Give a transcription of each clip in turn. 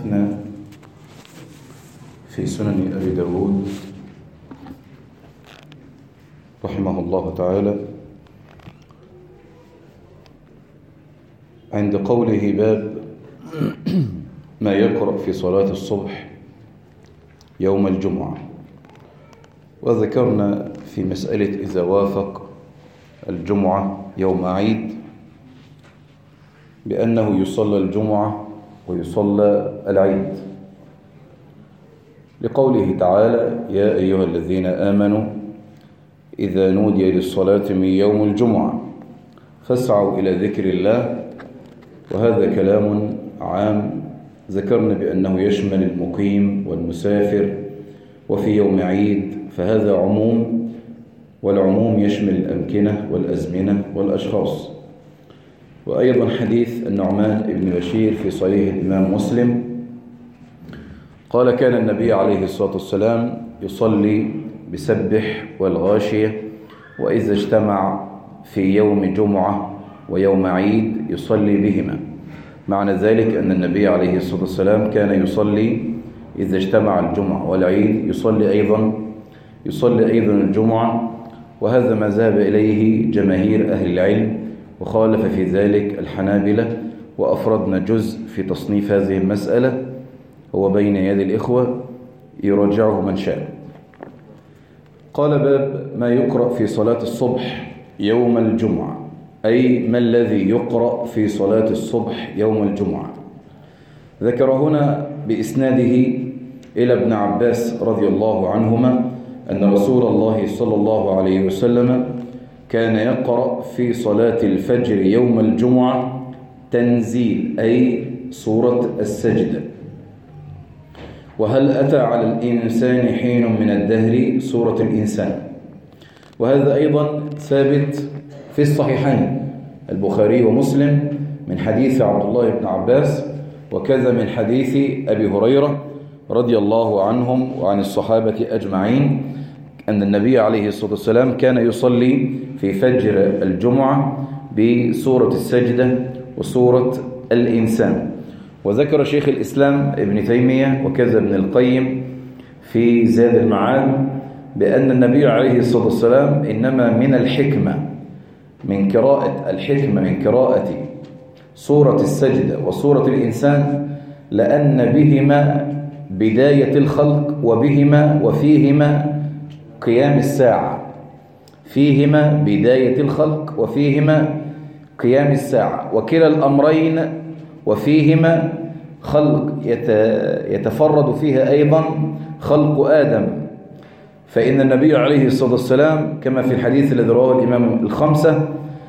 تحدثنا في سنن أبي داود رحمه الله تعالى عند قوله باب ما يقرأ في صلاة الصبح يوم الجمعة وذكرنا في مسألة إذا وافق الجمعة يوم عيد بأنه يصلى الجمعة ويصلى العيد لقوله تعالى يا أيها الذين آمنوا إذا نودي للصلاة من يوم الجمعة فاسعوا إلى ذكر الله وهذا كلام عام ذكرنا بأنه يشمل المقيم والمسافر وفي يوم عيد فهذا عموم والعموم يشمل الأمكنة والأزمنة والأشخاص وأيضا حديث النعمان بن بشير في صحيح الإمام مسلم قال كان النبي عليه الصلاة والسلام يصلي بسبح والغاشية وإذا اجتمع في يوم جمعة ويوم عيد يصلي بهما معنى ذلك أن النبي عليه الصلاة والسلام كان يصلي إذا اجتمع الجمعة والعيد يصلي أيضا يصلي أيضا الجمعة وهذا ما ذهب إليه جماهير أهل العلم وخالف في ذلك الحنابلة وأفردنا جزء في تصنيف هذه المسألة هو بين يد الإخوة يراجعه من شاء قال باب ما يقرأ في صلاة الصبح يوم الجمعة أي ما الذي يقرأ في صلاة الصبح يوم الجمعة ذكر هنا بإسناده إلى ابن عباس رضي الله عنهما أن رسول الله صلى الله عليه وسلم كان يقرأ في صلاة الفجر يوم الجمعة تنزيل أي سورة السجدة وهل أتى على الإنسان حين من الدهر سورة الإنسان وهذا أيضا ثابت في الصحيحين البخاري ومسلم من حديث عبد الله بن عباس وكذا من حديث أبي هريرة رضي الله عنهم وعن الصحابة أجمعين أن النبي عليه الصلاة والسلام كان يصلي في فجر الجمعة بسورة السجدة وسورة الإنسان وذكر شيخ الإسلام ابن تيمية وكذا ابن القيم في زاد المعاد بأن النبي عليه الصلاة والسلام إنما من الحكمة من قراءة الحكمة من قراءة سورة السجدة وسورة الإنسان لأن بهما بداية الخلق وبهما وفيهما قيام الساعة فيهما بداية الخلق وفيهما قيام الساعة وكلا الأمرين وفيهما خلق يتفرد فيها أيضا خلق آدم فإن النبي عليه الصلاة والسلام كما في الحديث الذي رواه الإمام الخمسة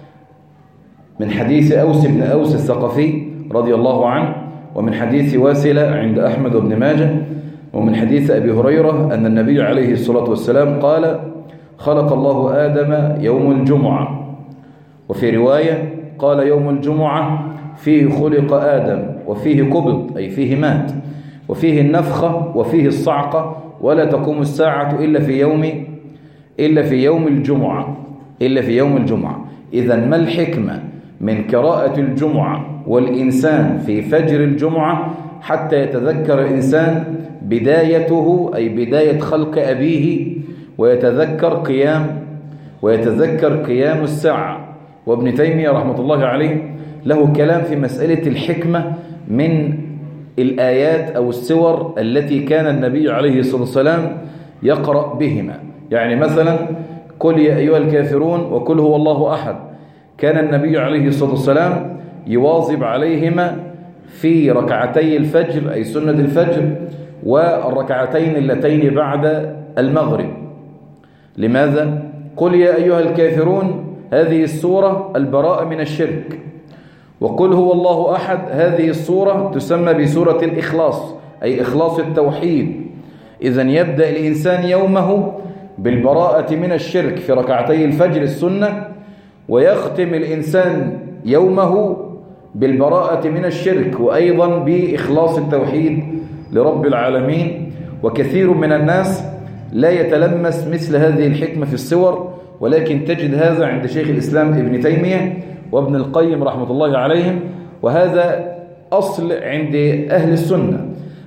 من حديث أوس بن أوس الثقفي رضي الله عنه ومن حديث واسلة عند أحمد بن ماجه ومن حديث أبي هريرة أن النبي عليه الصلاة والسلام قال خلق الله آدم يوم الجمعة وفي رواية قال يوم الجمعة فيه خلق آدم وفيه قبض أي فيه مات وفيه النفخة وفيه الصعقة ولا تقوم الساعة إلا في يوم إلا في يوم الجمعة إلا في يوم الجمعة إذا ما الحكمة من قراءة الجمعة والإنسان في فجر الجمعة حتى يتذكر الإنسان بدايته أي بداية خلق أبيه ويتذكر قيام ويتذكر قيام الساعة وابن تيمية رحمة الله عليه له كلام في مسألة الحكمة من الآيات أو السور التي كان النبي عليه الصلاة والسلام يقرأ بهما يعني مثلا قل يا أيها الكافرون وقل هو الله أحد كان النبي عليه الصلاة والسلام يواظب عليهما في ركعتي الفجر أي سنة الفجر والركعتين اللتين بعد المغرب لماذا؟ قل يا أيها الكافرون هذه السورة البراءة من الشرك وقل هو الله أحد هذه السورة تسمى بسورة الإخلاص أي إخلاص التوحيد إذا يبدأ الإنسان يومه بالبراءة من الشرك في ركعتي الفجر السنة ويختم الإنسان يومه بالبراءة من الشرك وأيضا بإخلاص التوحيد لرب العالمين وكثير من الناس لا يتلمس مثل هذه الحكمة في السور ولكن تجد هذا عند شيخ الإسلام ابن تيمية وابن القيم رحمة الله عليهم وهذا أصل عند أهل السنة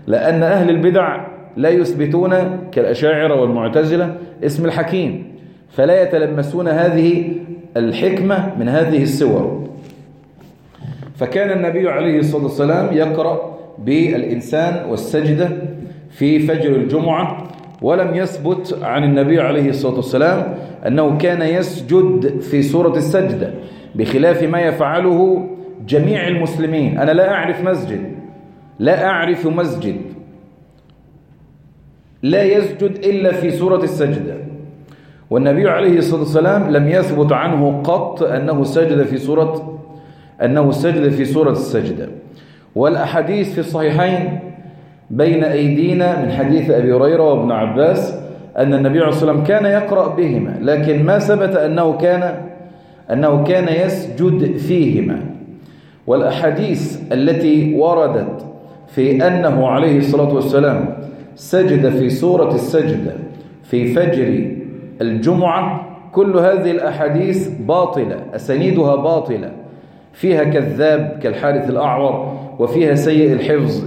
لأن أهل البدع لا يثبتون كالأشاعرة والمعتزلة اسم الحكيم فلا يتلمسون هذه الحكمة من هذه السور فكان النبي عليه الصلاة والسلام يقرأ بالإنسان والسجدة في فجر الجمعة ولم يثبت عن النبي عليه الصلاة والسلام أنه كان يسجد في سورة السجدة بخلاف ما يفعله جميع المسلمين أنا لا أعرف مسجد لا أعرف مسجد لا يسجد إلا في سورة السجدة والنبي عليه الصلاة والسلام لم يثبت عنه قط أنه سجد في سورة أنه سجد في سورة السجدة والأحاديث في الصحيحين بين أيدينا من حديث أبي هريرة وابن عباس أن النبي عليه الصلاة والسلام كان يقرأ بهما لكن ما ثبت أنه كان أنه كان يسجد فيهما والأحاديث التي وردت في أنه عليه الصلاة والسلام سجد في سورة السجدة في فجر الجمعة كل هذه الأحاديث باطلة أسانيدها باطلة فيها كذاب كالحارث الأعور وفيها سيء الحفظ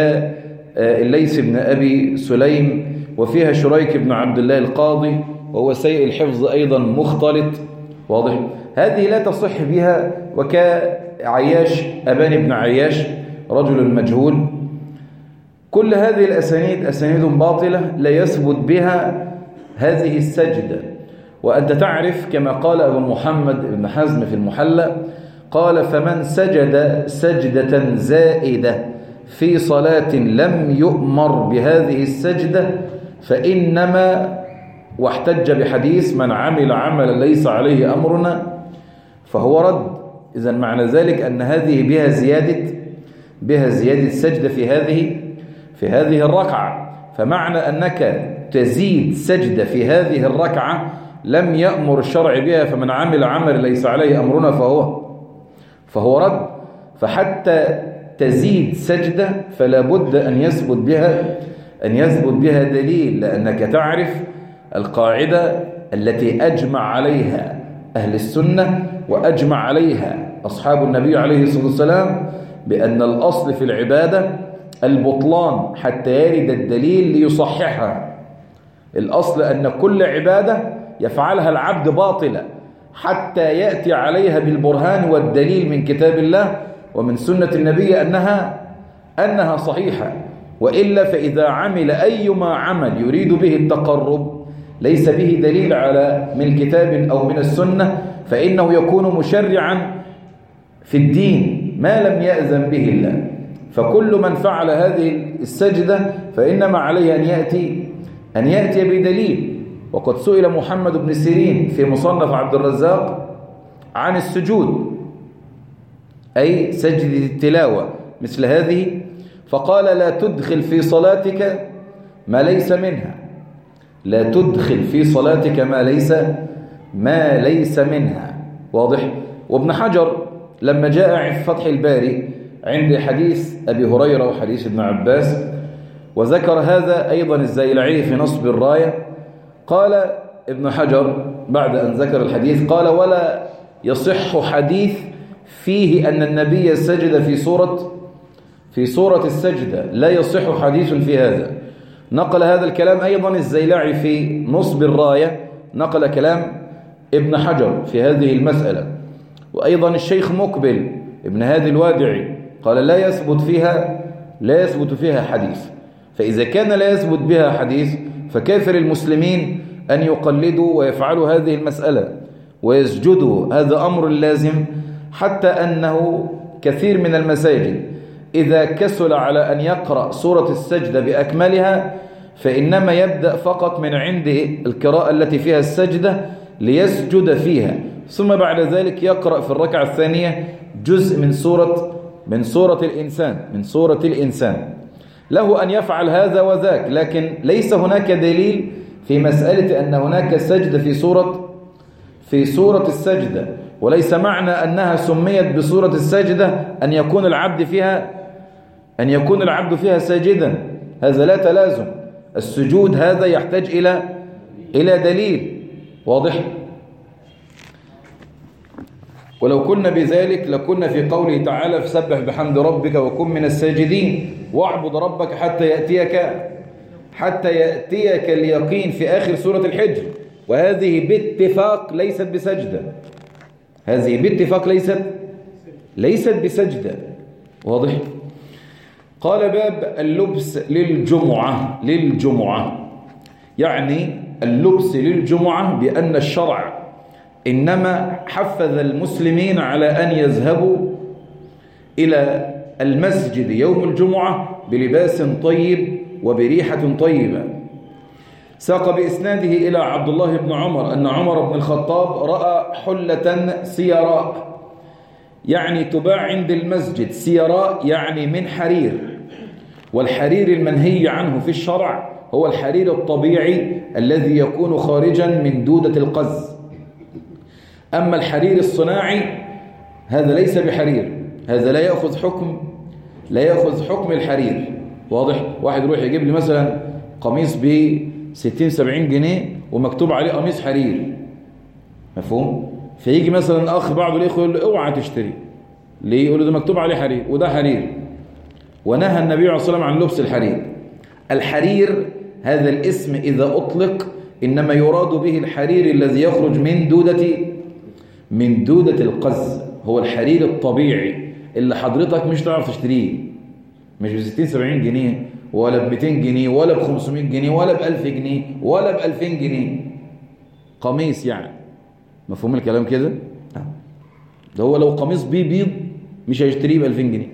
كالليث بن أبي سليم وفيها شريك بن عبد الله القاضي وهو سيء الحفظ أيضا مختلط واضح هذه لا تصح بها وكعياش أبان بن عياش رجل مجهول كل هذه الأسانيد أسانيد باطلة لا يثبت بها هذه السجدة وأنت تعرف كما قال أبو محمد بن حزم في المحلى قال فمن سجد سجدة زائدة في صلاة لم يؤمر بهذه السجدة فإنما واحتج بحديث من عمل عملا ليس عليه أمرنا فهو رد إذا معنى ذلك أن هذه بها زيادة بها زيادة سجدة في هذه في هذه الركعة فمعنى أنك تزيد سجدة في هذه الركعة لم يأمر الشرع بها فمن عمل عمل ليس عليه أمرنا فهو فهو رد فحتى تزيد سجدة فلا بد أن يثبت بها أن يثبت بها دليل لأنك تعرف القاعدة التي أجمع عليها أهل السنة وأجمع عليها أصحاب النبي عليه الصلاة والسلام بأن الأصل في العبادة البطلان حتى يرد الدليل ليصححها الأصل أن كل عبادة يفعلها العبد باطلة حتى يأتي عليها بالبرهان والدليل من كتاب الله ومن سنة النبي أنها أنها صحيحة وإلا فإذا عمل أيما عمل يريد به التقرب ليس به دليل على من كتاب أو من السنة فإنه يكون مشرعا في الدين ما لم يأذن به الله فكل من فعل هذه السجدة فإنما عليه أن يأتي أن يأتي بدليل وقد سئل محمد بن سيرين في مصنف عبد الرزاق عن السجود أي سجد التلاوة مثل هذه فقال لا تدخل في صلاتك ما ليس منها لا تدخل في صلاتك ما ليس ما ليس منها واضح وابن حجر لما جاء في فتح الباري عند حديث أبي هريرة وحديث ابن عباس وذكر هذا أيضا الزيلعي في نصب الراية قال ابن حجر بعد أن ذكر الحديث قال ولا يصح حديث فيه أن النبي سجد في سورة في سورة السجدة لا يصح حديث في هذا نقل هذا الكلام أيضا الزيلعي في نصب الراية نقل كلام ابن حجر في هذه المسألة وأيضا الشيخ مقبل ابن هادي الوادعي قال لا يثبت فيها لا يثبت فيها حديث فإذا كان لا يثبت بها حديث فكافر المسلمين أن يقلدوا ويفعلوا هذه المسألة ويسجدوا هذا أمر لازم حتى أنه كثير من المساجد إذا كسل على أن يقرأ سورة السجدة بأكملها فإنما يبدأ فقط من عند القراءة التي فيها السجدة ليسجد فيها ثم بعد ذلك يقرأ في الركعة الثانية جزء من سورة من سورة الإنسان من سورة الإنسان له أن يفعل هذا وذاك لكن ليس هناك دليل في مسألة أن هناك سجدة في سورة في سورة السجدة وليس معنى أنها سميت بسورة السجدة أن يكون العبد فيها أن يكون العبد فيها ساجدا هذا لا تلازم السجود هذا يحتاج إلى إلى دليل واضح ولو كنا بذلك لكنا في قوله تعالى فسبح بحمد ربك وكن من الساجدين واعبد ربك حتى يأتيك حتى يأتيك اليقين في آخر سورة الحجر وهذه باتفاق ليست بسجدة هذه باتفاق ليست ليست بسجدة واضح قال باب اللبس للجمعة للجمعة يعني اللبس للجمعة بأن الشرع إنما حفز المسلمين على أن يذهبوا إلى المسجد يوم الجمعة بلباس طيب وبريحة طيبة ساق بإسناده إلى عبد الله بن عمر أن عمر بن الخطاب رأى حلة سيراء يعني تباع عند المسجد سيراء يعني من حرير والحرير المنهي عنه في الشرع هو الحرير الطبيعي الذي يكون خارجا من دودة القز أما الحرير الصناعي هذا ليس بحرير هذا لا يأخذ حكم لا يأخذ حكم الحرير واضح واحد يروح يجيب لي مثلا قميص ب 60 70 جنيه ومكتوب عليه قميص حرير مفهوم فيجي مثلا اخ بعض الاخوه يقول له اوعى تشتري ليه يقول له ده مكتوب عليه حرير وده حرير ونهى النبي عليه الصلاه والسلام عن لبس الحرير الحرير هذا الاسم اذا اطلق انما يراد به الحرير الذي يخرج من دوده من دوده القز هو الحرير الطبيعي اللي حضرتك مش تعرف تشتريه مش ب 60 70 جنيه ولا ب 200 جنيه ولا ب 500 جنيه ولا ب 1000 جنيه ولا ب 2000 جنيه قميص يعني مفهوم الكلام كده ده هو لو قميص بيه بيض مش هيشتريه ب 2000 جنيه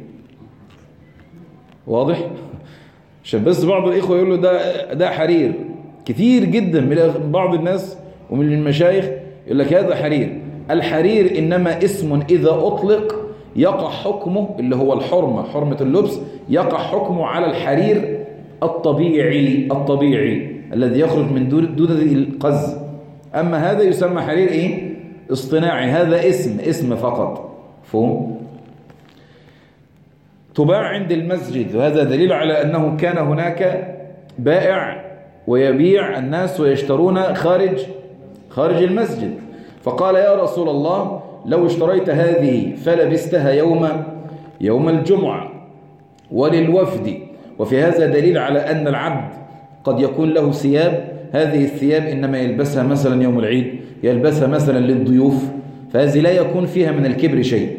واضح عشان بس بعض الاخوه يقول له ده ده حرير كتير جدا من بعض الناس ومن المشايخ يقول لك هذا حرير الحرير انما اسم اذا اطلق يقع حكمه اللي هو الحرمة حرمة اللبس يقع حكمه على الحرير الطبيعي الطبيعي الذي يخرج من دودة القز أما هذا يسمى حرير إيه؟ اصطناعي هذا اسم اسم فقط فهم؟ تباع عند المسجد وهذا دليل على أنه كان هناك بائع ويبيع الناس ويشترون خارج خارج المسجد فقال يا رسول الله لو اشتريت هذه فلبستها يوم يوم الجمعة وللوفد وفي هذا دليل على أن العبد قد يكون له ثياب هذه الثياب إنما يلبسها مثلا يوم العيد يلبسها مثلا للضيوف فهذه لا يكون فيها من الكبر شيء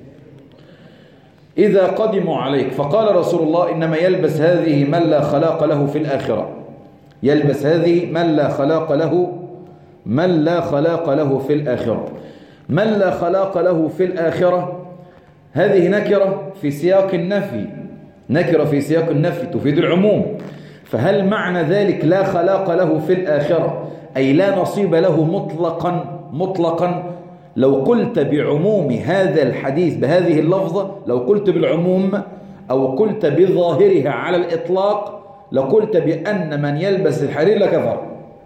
إذا قدموا عليك فقال رسول الله إنما يلبس هذه من لا خلاق له في الآخرة يلبس هذه من لا خلاق له من لا خلاق له في الآخرة من لا خلاق له في الآخرة هذه نكرة في سياق النفي نكرة في سياق النفي تفيد العموم فهل معنى ذلك لا خلاق له في الآخرة أي لا نصيب له مطلقا مطلقا لو قلت بعموم هذا الحديث بهذه اللفظة لو قلت بالعموم أو قلت بظاهرها على الإطلاق لقلت بأن من يلبس الحرير لكفر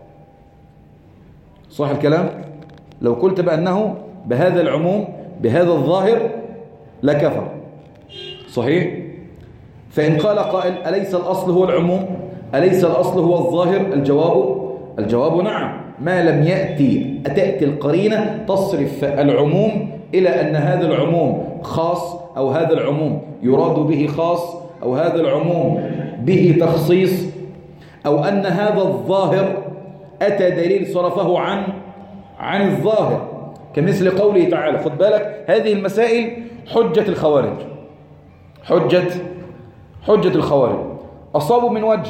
صح الكلام لو قلت بأنه بهذا العموم بهذا الظاهر لكفر صحيح فإن قال قائل أليس الأصل هو العموم أليس الأصل هو الظاهر الجواب الجواب نعم ما لم يأتي تأتي القرينة تصرف العموم إلى أن هذا العموم خاص أو هذا العموم يراد به خاص أو هذا العموم به تخصيص أو أن هذا الظاهر أتى دليل صرفه عن عن الظاهر كمثل قوله تعالى خد بالك هذه المسائل حجة الخوارج حجة حجة الخوارج أصابوا من وجه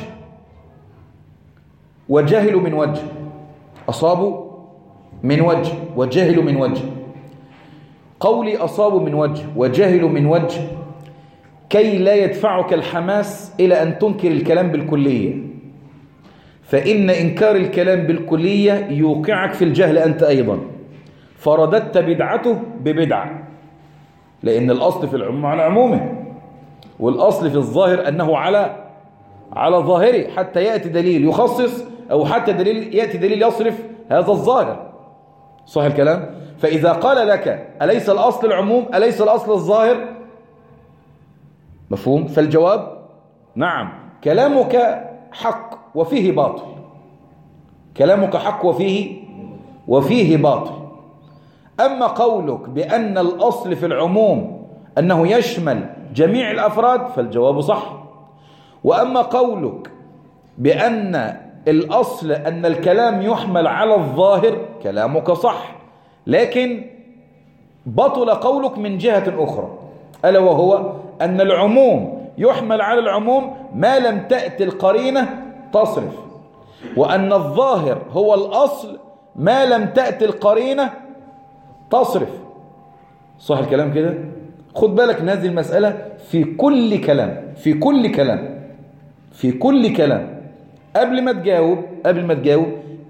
وجهلوا من وجه أصابوا من وجه وجهلوا من وجه قولي أصابوا من وجه وجهلوا من وجه كي لا يدفعك الحماس إلى أن تنكر الكلام بالكلية فإن إنكار الكلام بالكلية يوقعك في الجهل أنت أيضا فرددت بدعته ببدعة لأن الأصل في العموم على عمومه والأصل في الظاهر أنه على على ظاهره حتى يأتي دليل يخصص أو حتى دليل يأتي دليل يصرف هذا الظاهر صح الكلام فإذا قال لك أليس الأصل العموم أليس الأصل الظاهر مفهوم فالجواب نعم كلامك حق وفيه باطل كلامك حق وفيه وفيه باطل أما قولك بأن الأصل في العموم أنه يشمل جميع الأفراد فالجواب صح وأما قولك بأن الأصل أن الكلام يحمل على الظاهر كلامك صح لكن بطل قولك من جهة أخرى ألا وهو أن العموم يحمل على العموم ما لم تأتي القرينة تصرف وأن الظاهر هو الأصل ما لم تأتي القرينة تصرف صح الكلام كده خد بالك من هذه المسألة في كل كلام في كل كلام في كل كلام قبل ما تجاوب قبل ما تجاوب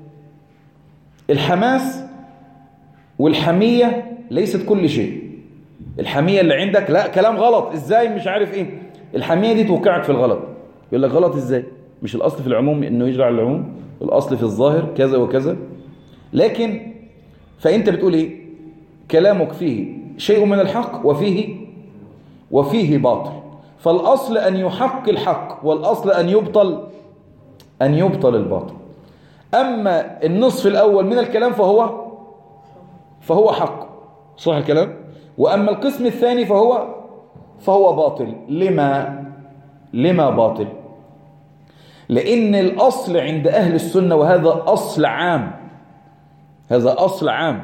الحماس والحمية ليست كل شيء الحمية اللي عندك لا كلام غلط ازاي مش عارف ايه الحمية دي توقعك في الغلط يقول لك غلط ازاي مش الأصل في العموم انه يجرى على العموم الأصل في الظاهر كذا وكذا لكن فأنت بتقول ايه كلامك فيه شيء من الحق وفيه وفيه باطل فالأصل أن يحق الحق والأصل أن يبطل أن يبطل الباطل أما النصف الأول من الكلام فهو فهو حق صح الكلام وأما القسم الثاني فهو فهو باطل لما لما باطل لأن الأصل عند أهل السنة وهذا أصل عام هذا أصل عام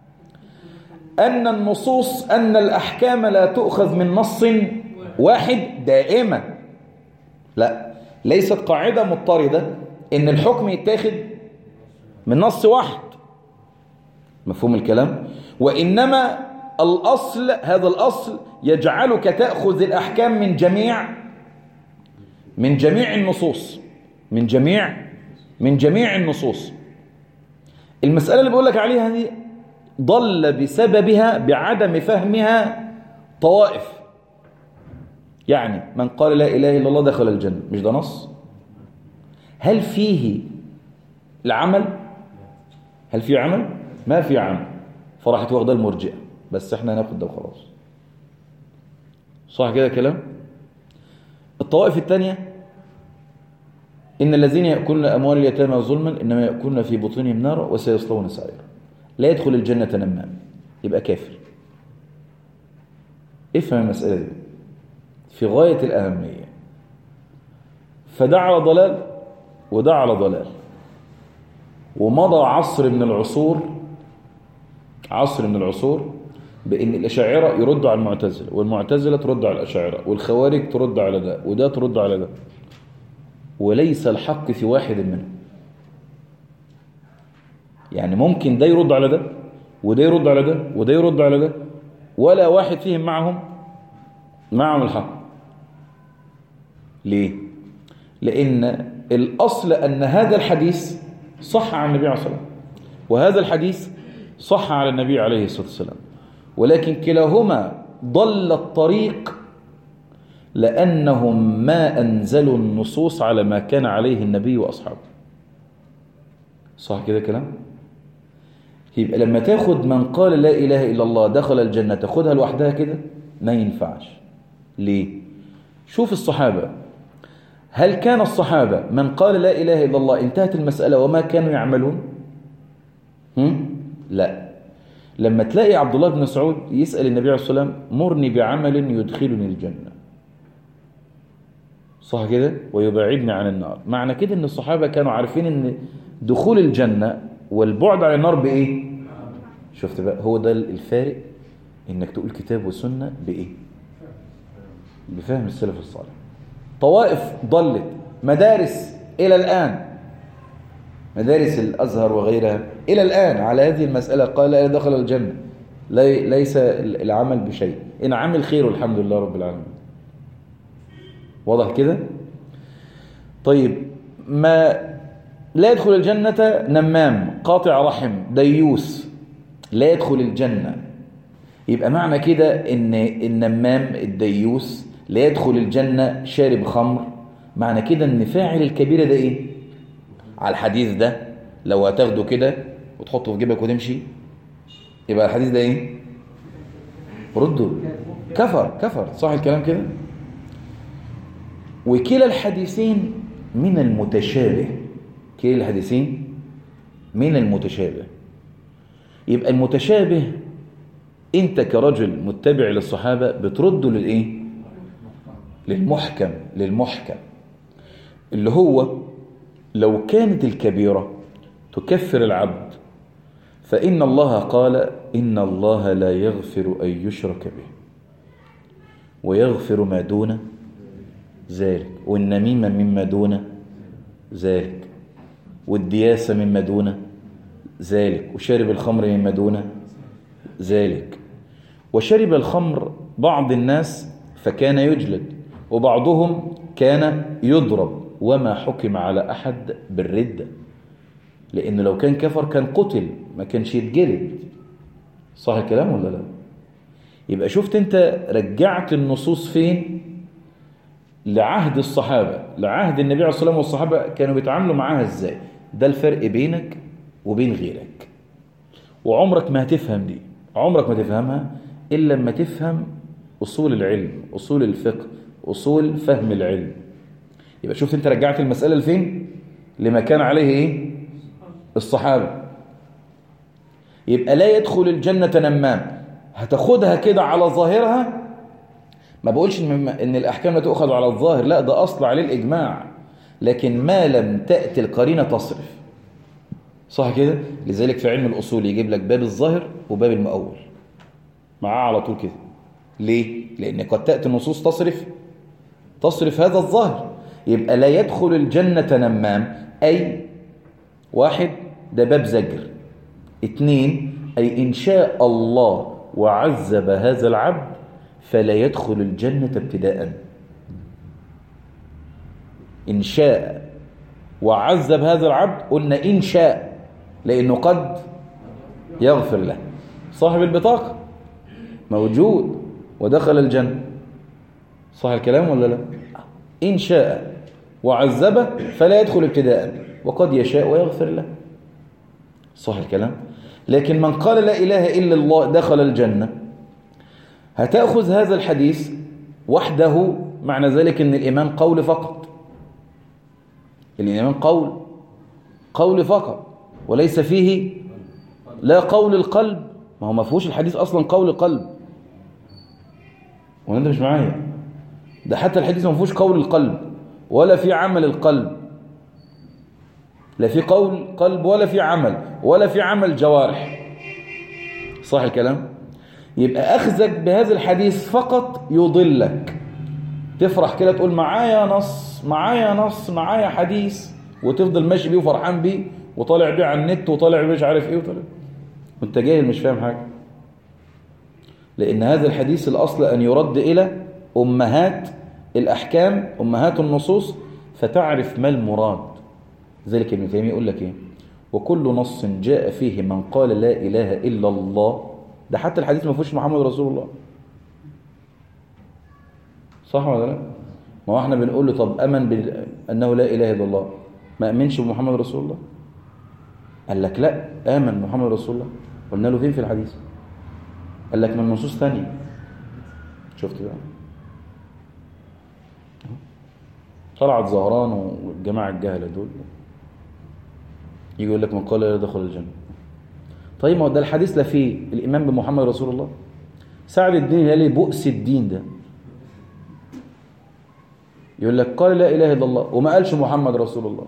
أن النصوص أن الأحكام لا تؤخذ من نص واحد دائما لا ليست قاعدة مضطردة إن الحكم يتاخد من نص واحد مفهوم الكلام وإنما الأصل هذا الأصل يجعلك تأخذ الأحكام من جميع من جميع النصوص من جميع من جميع النصوص المسألة اللي بقول لك عليها دي ضل بسببها بعدم فهمها طوائف يعني من قال لا إله إلا الله دخل الجنة مش ده نص هل فيه العمل هل فيه عمل ما في عمل فراحت واخده المرجئة بس احنا هناخد ده وخلاص صح كده كلام الطوائف الثانية إن الذين يأكلون أموال اليتامى ظلما إنما يأكلون في بطونهم نارا وسيصلون سعيرا لا يدخل الجنة نمام يبقى كافر افهم المسألة دي في غاية الأهمية فده على ضلال وده على ضلال ومضى عصر من العصور عصر من العصور بأن الأشاعرة يردوا على المعتزلة والمعتزلة ترد على الأشاعرة والخوارج ترد على ده وده ترد على ده وليس الحق في واحد منهم يعني ممكن ده يرد على ده وده يرد على ده وده يرد على ده ولا واحد فيهم معهم معهم الحق ليه لأن الأصل أن هذا الحديث صح عن النبي عليه الصلاة والسلام وهذا الحديث صح على النبي عليه الصلاة والسلام ولكن كلاهما ضل الطريق لأنهم ما أنزلوا النصوص على ما كان عليه النبي وأصحابه صح كده كلام يبقى لما تاخد من قال لا إله إلا الله دخل الجنة تاخدها لوحدها كده ما ينفعش ليه شوف الصحابة هل كان الصحابة من قال لا إله إلا الله انتهت المسألة وما كانوا يعملون هم؟ لا لما تلاقي عبد الله بن مسعود يسأل النبي عليه الصلاة والسلام مرني بعمل يدخلني الجنة صح كده ويبعدني عن النار معنى كده ان الصحابة كانوا عارفين ان دخول الجنة والبعد عن النار بإيه شفت بقى هو ده الفارق انك تقول كتاب وسنة بإيه بفهم السلف الصالح طوائف ضلت مدارس إلى الآن مدارس الأزهر وغيرها إلى الآن على هذه المسألة قال لا دخل الجنة ليس العمل بشيء إن عمل خير والحمد لله رب العالمين واضح كده طيب ما لا يدخل الجنة نمام قاطع رحم ديوس لا يدخل الجنة يبقى معنى كده ان النمام الديوس لا يدخل الجنة شارب خمر معنى كده ان فاعل الكبيرة ده ايه على الحديث ده لو هتاخده كده وتحطه في جيبك وتمشي يبقى الحديث ده ايه رده كفر كفر صح الكلام كده وكلا الحديثين من المتشابه كلا الحديثين من المتشابه يبقى المتشابه انت كرجل متبع للصحابة بترده للايه للمحكم للمحكم اللي هو لو كانت الكبيرة تكفر العبد فإن الله قال إن الله لا يغفر أن يشرك به ويغفر ما دون ذلك والنميمة مما دون ذلك والدياسة مما دون ذلك وشرب الخمر مما دون ذلك وشرب الخمر بعض الناس فكان يجلد وبعضهم كان يضرب وما حكم على أحد بالردة لأنه لو كان كفر كان قتل ما كانش يتجلد صح الكلام ولا لا يبقى شفت انت رجعت النصوص فين لعهد الصحابة لعهد النبي عليه الصلاة والسلام والصحابة كانوا بيتعاملوا معاها ازاي ده الفرق بينك وبين غيرك وعمرك ما هتفهم دي عمرك ما تفهمها إلا لما تفهم أصول العلم أصول الفقه أصول فهم العلم يبقى شفت انت رجعت المسألة لفين لما كان عليه ايه الصحابة يبقى لا يدخل الجنة نمام هتاخدها كده على ظاهرها ما بقولش ان الاحكام لا تؤخذ على الظاهر لا ده اصل عليه الاجماع لكن ما لم تأتي القرينة تصرف صح كده لذلك في علم الاصول يجيب لك باب الظاهر وباب المؤول معاه على طول كده ليه لان قد تأتي النصوص تصرف تصرف هذا الظاهر يبقى لا يدخل الجنة نمام أي واحد ده باب زجر اتنين أي إن شاء الله وعذب هذا العبد فلا يدخل الجنة ابتداء إن شاء وعذب هذا العبد قلنا إن شاء لأنه قد يغفر له صاحب البطاقة موجود ودخل الجنة صح الكلام ولا لا إن شاء وعذبه فلا يدخل ابتداء وقد يشاء ويغفر له صح الكلام لكن من قال لا إله إلا الله دخل الجنة هتأخذ هذا الحديث وحده معنى ذلك أن الإيمان قول فقط الإيمان قول قول فقط وليس فيه لا قول القلب ما هو ما فيهوش الحديث أصلا قول القلب وانت مش معايا ده حتى الحديث ما فيهوش قول القلب ولا في عمل القلب لا في قول قلب ولا في عمل ولا في عمل جوارح صح الكلام يبقى أخذك بهذا الحديث فقط يضلك تفرح كده تقول معايا نص معايا نص معايا حديث وتفضل ماشي بيه وفرحان بيه وطالع بيه على النت وطالع بيه مش عارف ايه وطالع وانت جاهل مش فاهم حاجة لأن هذا الحديث الأصل أن يرد إلى أمهات الأحكام أمهات النصوص فتعرف ما المراد ذلك ابن تيمية يقول لك إيه وكل نص جاء فيه من قال لا إله إلا الله ده حتى الحديث ما فيهوش محمد رسول الله صح ولا لا ما هو احنا بنقول له طب أمن بأنه لا إله إلا الله ما أمنش بمحمد رسول الله قال لك لا آمن محمد رسول الله قلنا له فين في الحديث قال لك من نصوص ثانية شفت بقى طلعت زهران والجماعة الجهلة دول يجي يقول لك من قال لا يدخل الجنة طيب ما هو ده الحديث لا فيه الإيمان بمحمد رسول الله سعد الدين الهلالي بؤس الدين ده يقول لك قال لا إله إلا الله وما قالش محمد رسول الله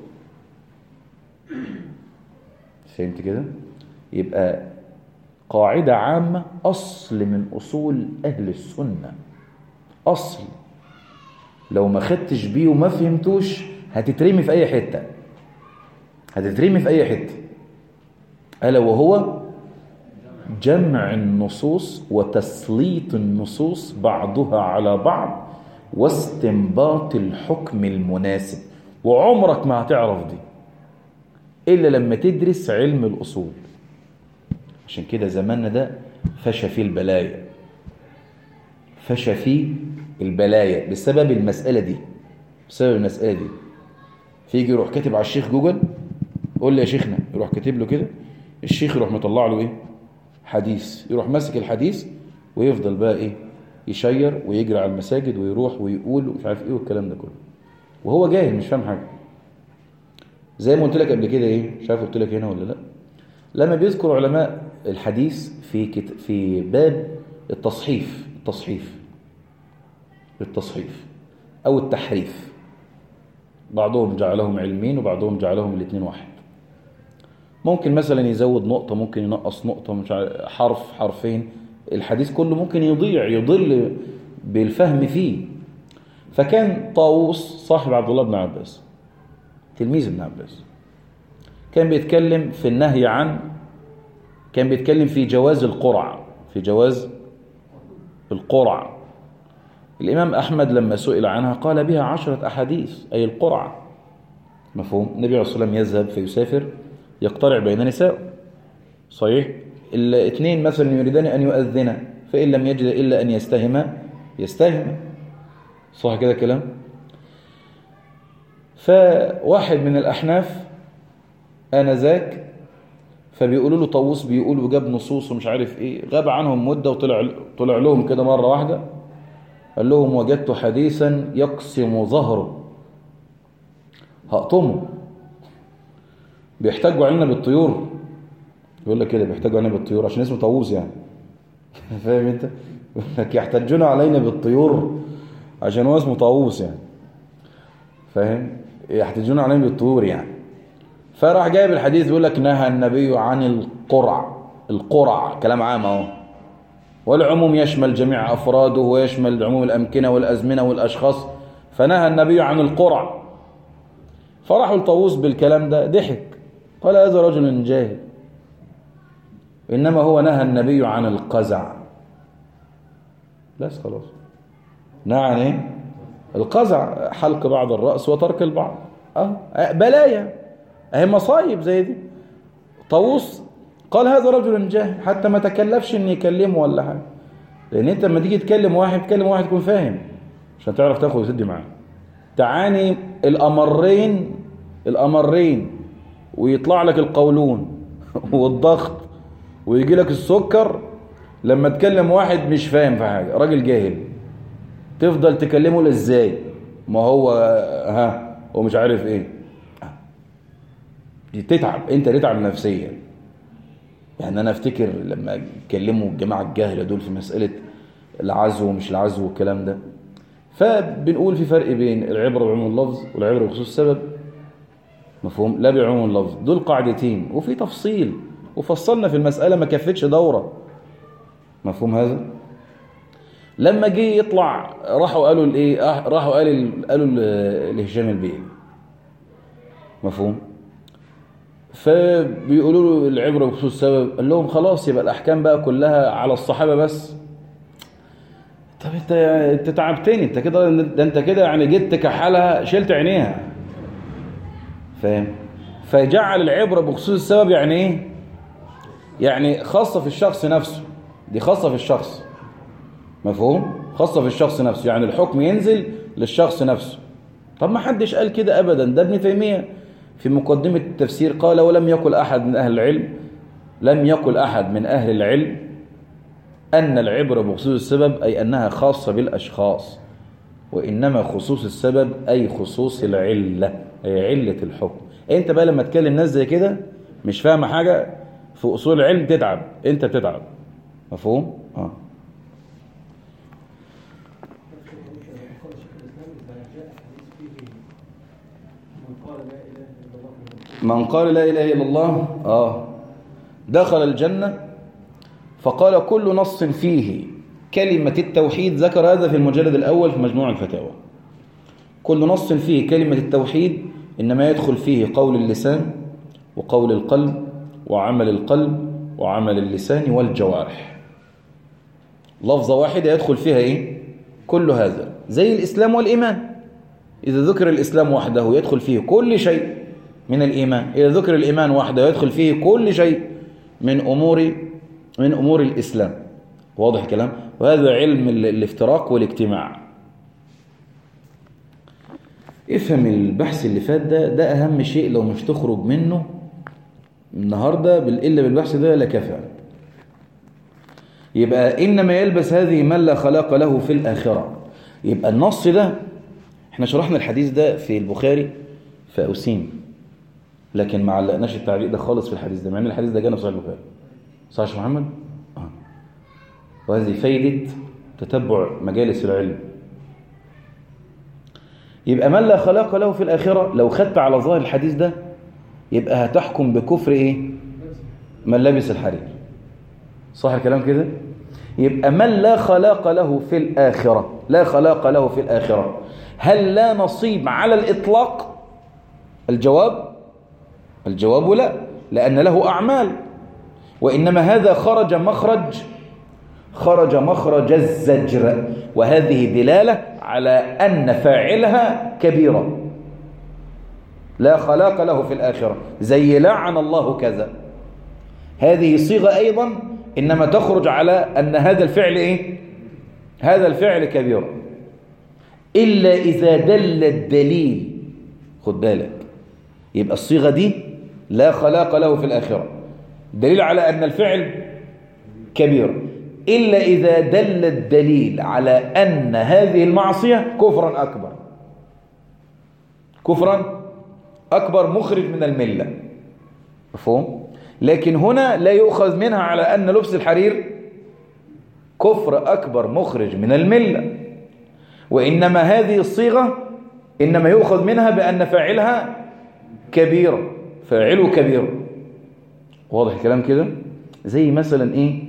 فهمت كده يبقى قاعدة عامة أصل من أصول أهل السنة أصل لو ما خدتش بيه وما فهمتوش هتترمي في أي حتة هتترمي في أي حتة ألا وهو جمع النصوص وتسليط النصوص بعضها على بعض واستنباط الحكم المناسب وعمرك ما هتعرف دي إلا لما تدرس علم الأصول عشان كده زماننا ده فشى فيه البلايا فشى فيه البلايا بسبب المسألة دي بسبب المسألة دي فيجي يروح كاتب على الشيخ جوجل قول لي يا شيخنا يروح كاتب له كده الشيخ يروح مطلع له ايه حديث يروح ماسك الحديث ويفضل بقى ايه يشير ويجري على المساجد ويروح ويقول ومش عارف ايه والكلام ده كله وهو جاهل مش فاهم حاجه زي ما قلت لك قبل كده ايه مش عارف قلت لك هنا ولا لا لما بيذكر علماء الحديث في كت... في باب التصحيف التصحيف التصحيف أو التحريف بعضهم جعلهم علمين وبعضهم جعلهم الاثنين واحد ممكن مثلا يزود نقطة ممكن ينقص نقطة مش حرف حرفين الحديث كله ممكن يضيع يضل بالفهم فيه فكان طاووس صاحب عبد الله بن عباس تلميذ ابن عباس كان بيتكلم في النهي عن كان بيتكلم في جواز القرع في جواز القرع الإمام أحمد لما سئل عنها قال بها عشرة أحاديث أي القرعة مفهوم النبي عليه الصلاة والسلام يذهب فيسافر يقترع بين نساء صحيح الاثنين مثلا يريدان أن يؤذنا فإن لم يجد إلا أن يستهم يستهم صح كده كلام فواحد من الأحناف آنذاك فبيقولوا له طاووس بيقول وجاب نصوص ومش عارف ايه غاب عنهم مدة وطلع طلع لهم كده مرة واحدة قال لهم وجدت حديثا يقسم ظهره هقطمه بيحتاجوا علينا بالطيور يقول لك كده بيحتاجوا علينا بالطيور عشان اسمه طاووس يعني فاهم انت يقول لك يحتاجون علينا بالطيور عشان هو اسمه طاووس يعني فاهم يحتاجون علينا بالطيور يعني فراح جايب الحديث بيقول لك نهى النبي عن القرع القرع كلام عام اهو والعموم يشمل جميع افراده ويشمل عموم الامكنه والازمنه والاشخاص فنهى النبي عن القرع فراحوا الطاووس بالكلام ده ضحك قال هذا رجل جاهل انما هو نهى النبي عن القزع بس خلاص نهى عن ايه القزع حلق بعض الراس وترك البعض اه بلايا اهي مصايب زي دي طاووس قال هذا رجل جاهل حتى ما تكلفش ان يكلمه ولا حاجه لان انت لما تيجي تكلم واحد تكلم واحد يكون فاهم عشان تعرف تاخد وتدي معاه تعاني الامرين الامرين ويطلع لك القولون والضغط ويجي لك السكر لما تكلم واحد مش فاهم في حاجه راجل جاهل تفضل تكلمه ازاي ما هو ها ومش عارف ايه تتعب انت تتعب نفسيا يعني انا افتكر لما كلموا الجماعه الجاهله دول في مساله العزو ومش العزو والكلام ده فبنقول في فرق بين العبره بعموم اللفظ والعبره بخصوص السبب مفهوم لا بعموم اللفظ دول قاعدتين وفي تفصيل وفصلنا في المساله ما كفتش دوره مفهوم هذا لما جه يطلع راحوا قالوا الايه راحوا قالوا قالوا لهشام البيئي مفهوم فبيقولوا له العبرة بخصوص السبب قال لهم خلاص يبقى الأحكام بقى كلها على الصحابة بس طب انت انت تعبتني انت كده ده انت كده يعني جيت كحالها شلت عينيها فاهم فجعل العبرة بخصوص السبب يعني ايه يعني خاصة في الشخص نفسه دي خاصة في الشخص مفهوم خاصة في الشخص نفسه يعني الحكم ينزل للشخص نفسه طب ما حدش قال كده ابدا ده ابن تيمية في مقدمة التفسير قال ولم يقل أحد من أهل العلم لم يقل أحد من أهل العلم أن العبرة بخصوص السبب أي أنها خاصة بالأشخاص وإنما خصوص السبب أي خصوص العلة أي علة الحكم أنت بقى لما تكلم ناس زي كده مش فاهمة حاجة في أصول العلم تتعب أنت بتتعب مفهوم؟ آه. من قال لا إله إلا الله آه دخل الجنة فقال كل نص فيه كلمة التوحيد ذكر هذا في المجلد الأول في مجموع الفتاوى كل نص فيه كلمة التوحيد إنما يدخل فيه قول اللسان وقول القلب وعمل القلب وعمل اللسان والجوارح لفظة واحدة يدخل فيها إيه؟ كل هذا زي الإسلام والإيمان إذا ذكر الإسلام وحده يدخل فيه كل شيء من الإيمان إذا ذكر الإيمان وحده يدخل فيه كل شيء من أمور من أمور الإسلام واضح الكلام وهذا علم الافتراق والاجتماع افهم البحث اللي فات ده ده أهم شيء لو مش تخرج منه النهاردة إلا بالبحث ده لكفى يبقى إنما يلبس هذه من لا خلاق له في الآخرة يبقى النص ده احنا شرحنا الحديث ده في البخاري فأسيم لكن ما علقناش التعليق ده خالص في الحديث ده مع ان الحديث ده جانا في صحيح البخاري صح يا محمد آه. وهذه فايدة تتبع مجالس العلم يبقى من لا خلاق له في الآخرة لو خدت على ظاهر الحديث ده يبقى هتحكم بكفر إيه من لبس الحرير صح الكلام كده يبقى من لا خلاق له في الآخرة لا خلاق له في الآخرة هل لا نصيب على الإطلاق الجواب الجواب لا لأن له أعمال وإنما هذا خرج مخرج خرج مخرج الزجر وهذه دلالة على أن فاعلها كبيرة لا خلاق له في الآخرة زي لعن الله كذا هذه صيغة أيضا إنما تخرج على أن هذا الفعل إيه؟ هذا الفعل كبير إلا إذا دل الدليل خد بالك يبقى الصيغة دي لا خلاق له في الآخرة دليل على أن الفعل كبير إلا إذا دل الدليل على أن هذه المعصية كفرا أكبر كفرا أكبر مخرج من الملة مفهوم؟ لكن هنا لا يؤخذ منها على أن لبس الحرير كفر أكبر مخرج من الملة وإنما هذه الصيغة إنما يؤخذ منها بأن فاعلها كبير فاعله كبير واضح الكلام كده زي مثلا إيه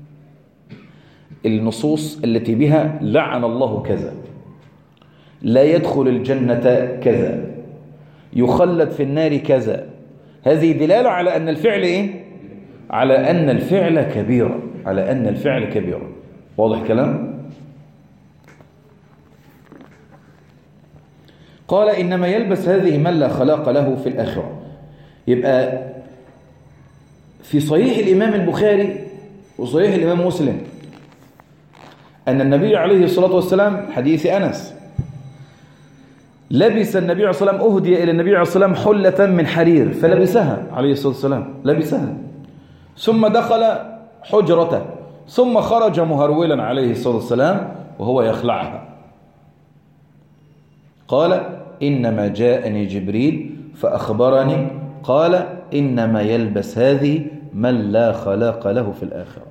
النصوص التي بها لعن الله كذا لا يدخل الجنة كذا يخلد في النار كذا هذه دلالة على أن الفعل إيه؟ على أن الفعل كبير على أن الفعل كبير واضح كلام؟ قال إنما يلبس هذه من لا خلاق له في الآخرة يبقى في صحيح الإمام البخاري وصحيح الإمام مسلم أن النبي عليه الصلاة والسلام حديث أنس لبس النبي عليه الصلاة والسلام أهدي إلى النبي عليه الصلاة والسلام حلة من حرير فلبسها عليه الصلاة والسلام لبسها ثم دخل حجرته ثم خرج مهرولا عليه الصلاة والسلام وهو يخلعها قال إنما جاءني جبريل فأخبرني قال إنما يلبس هذه من لا خلاق له في الآخرة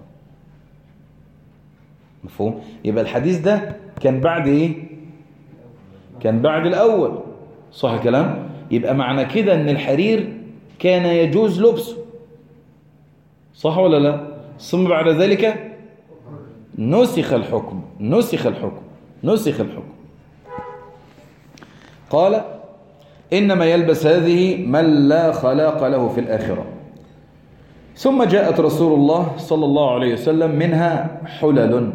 مفهوم يبقى الحديث ده كان بعد ايه كان بعد الاول صح الكلام يبقى معنى كده ان الحرير كان يجوز لبسه صح ولا لا ثم بعد ذلك نسخ الحكم نسخ الحكم نسخ الحكم قال إنما يلبس هذه من لا خلاق له في الآخرة ثم جاءت رسول الله صلى الله عليه وسلم منها حلل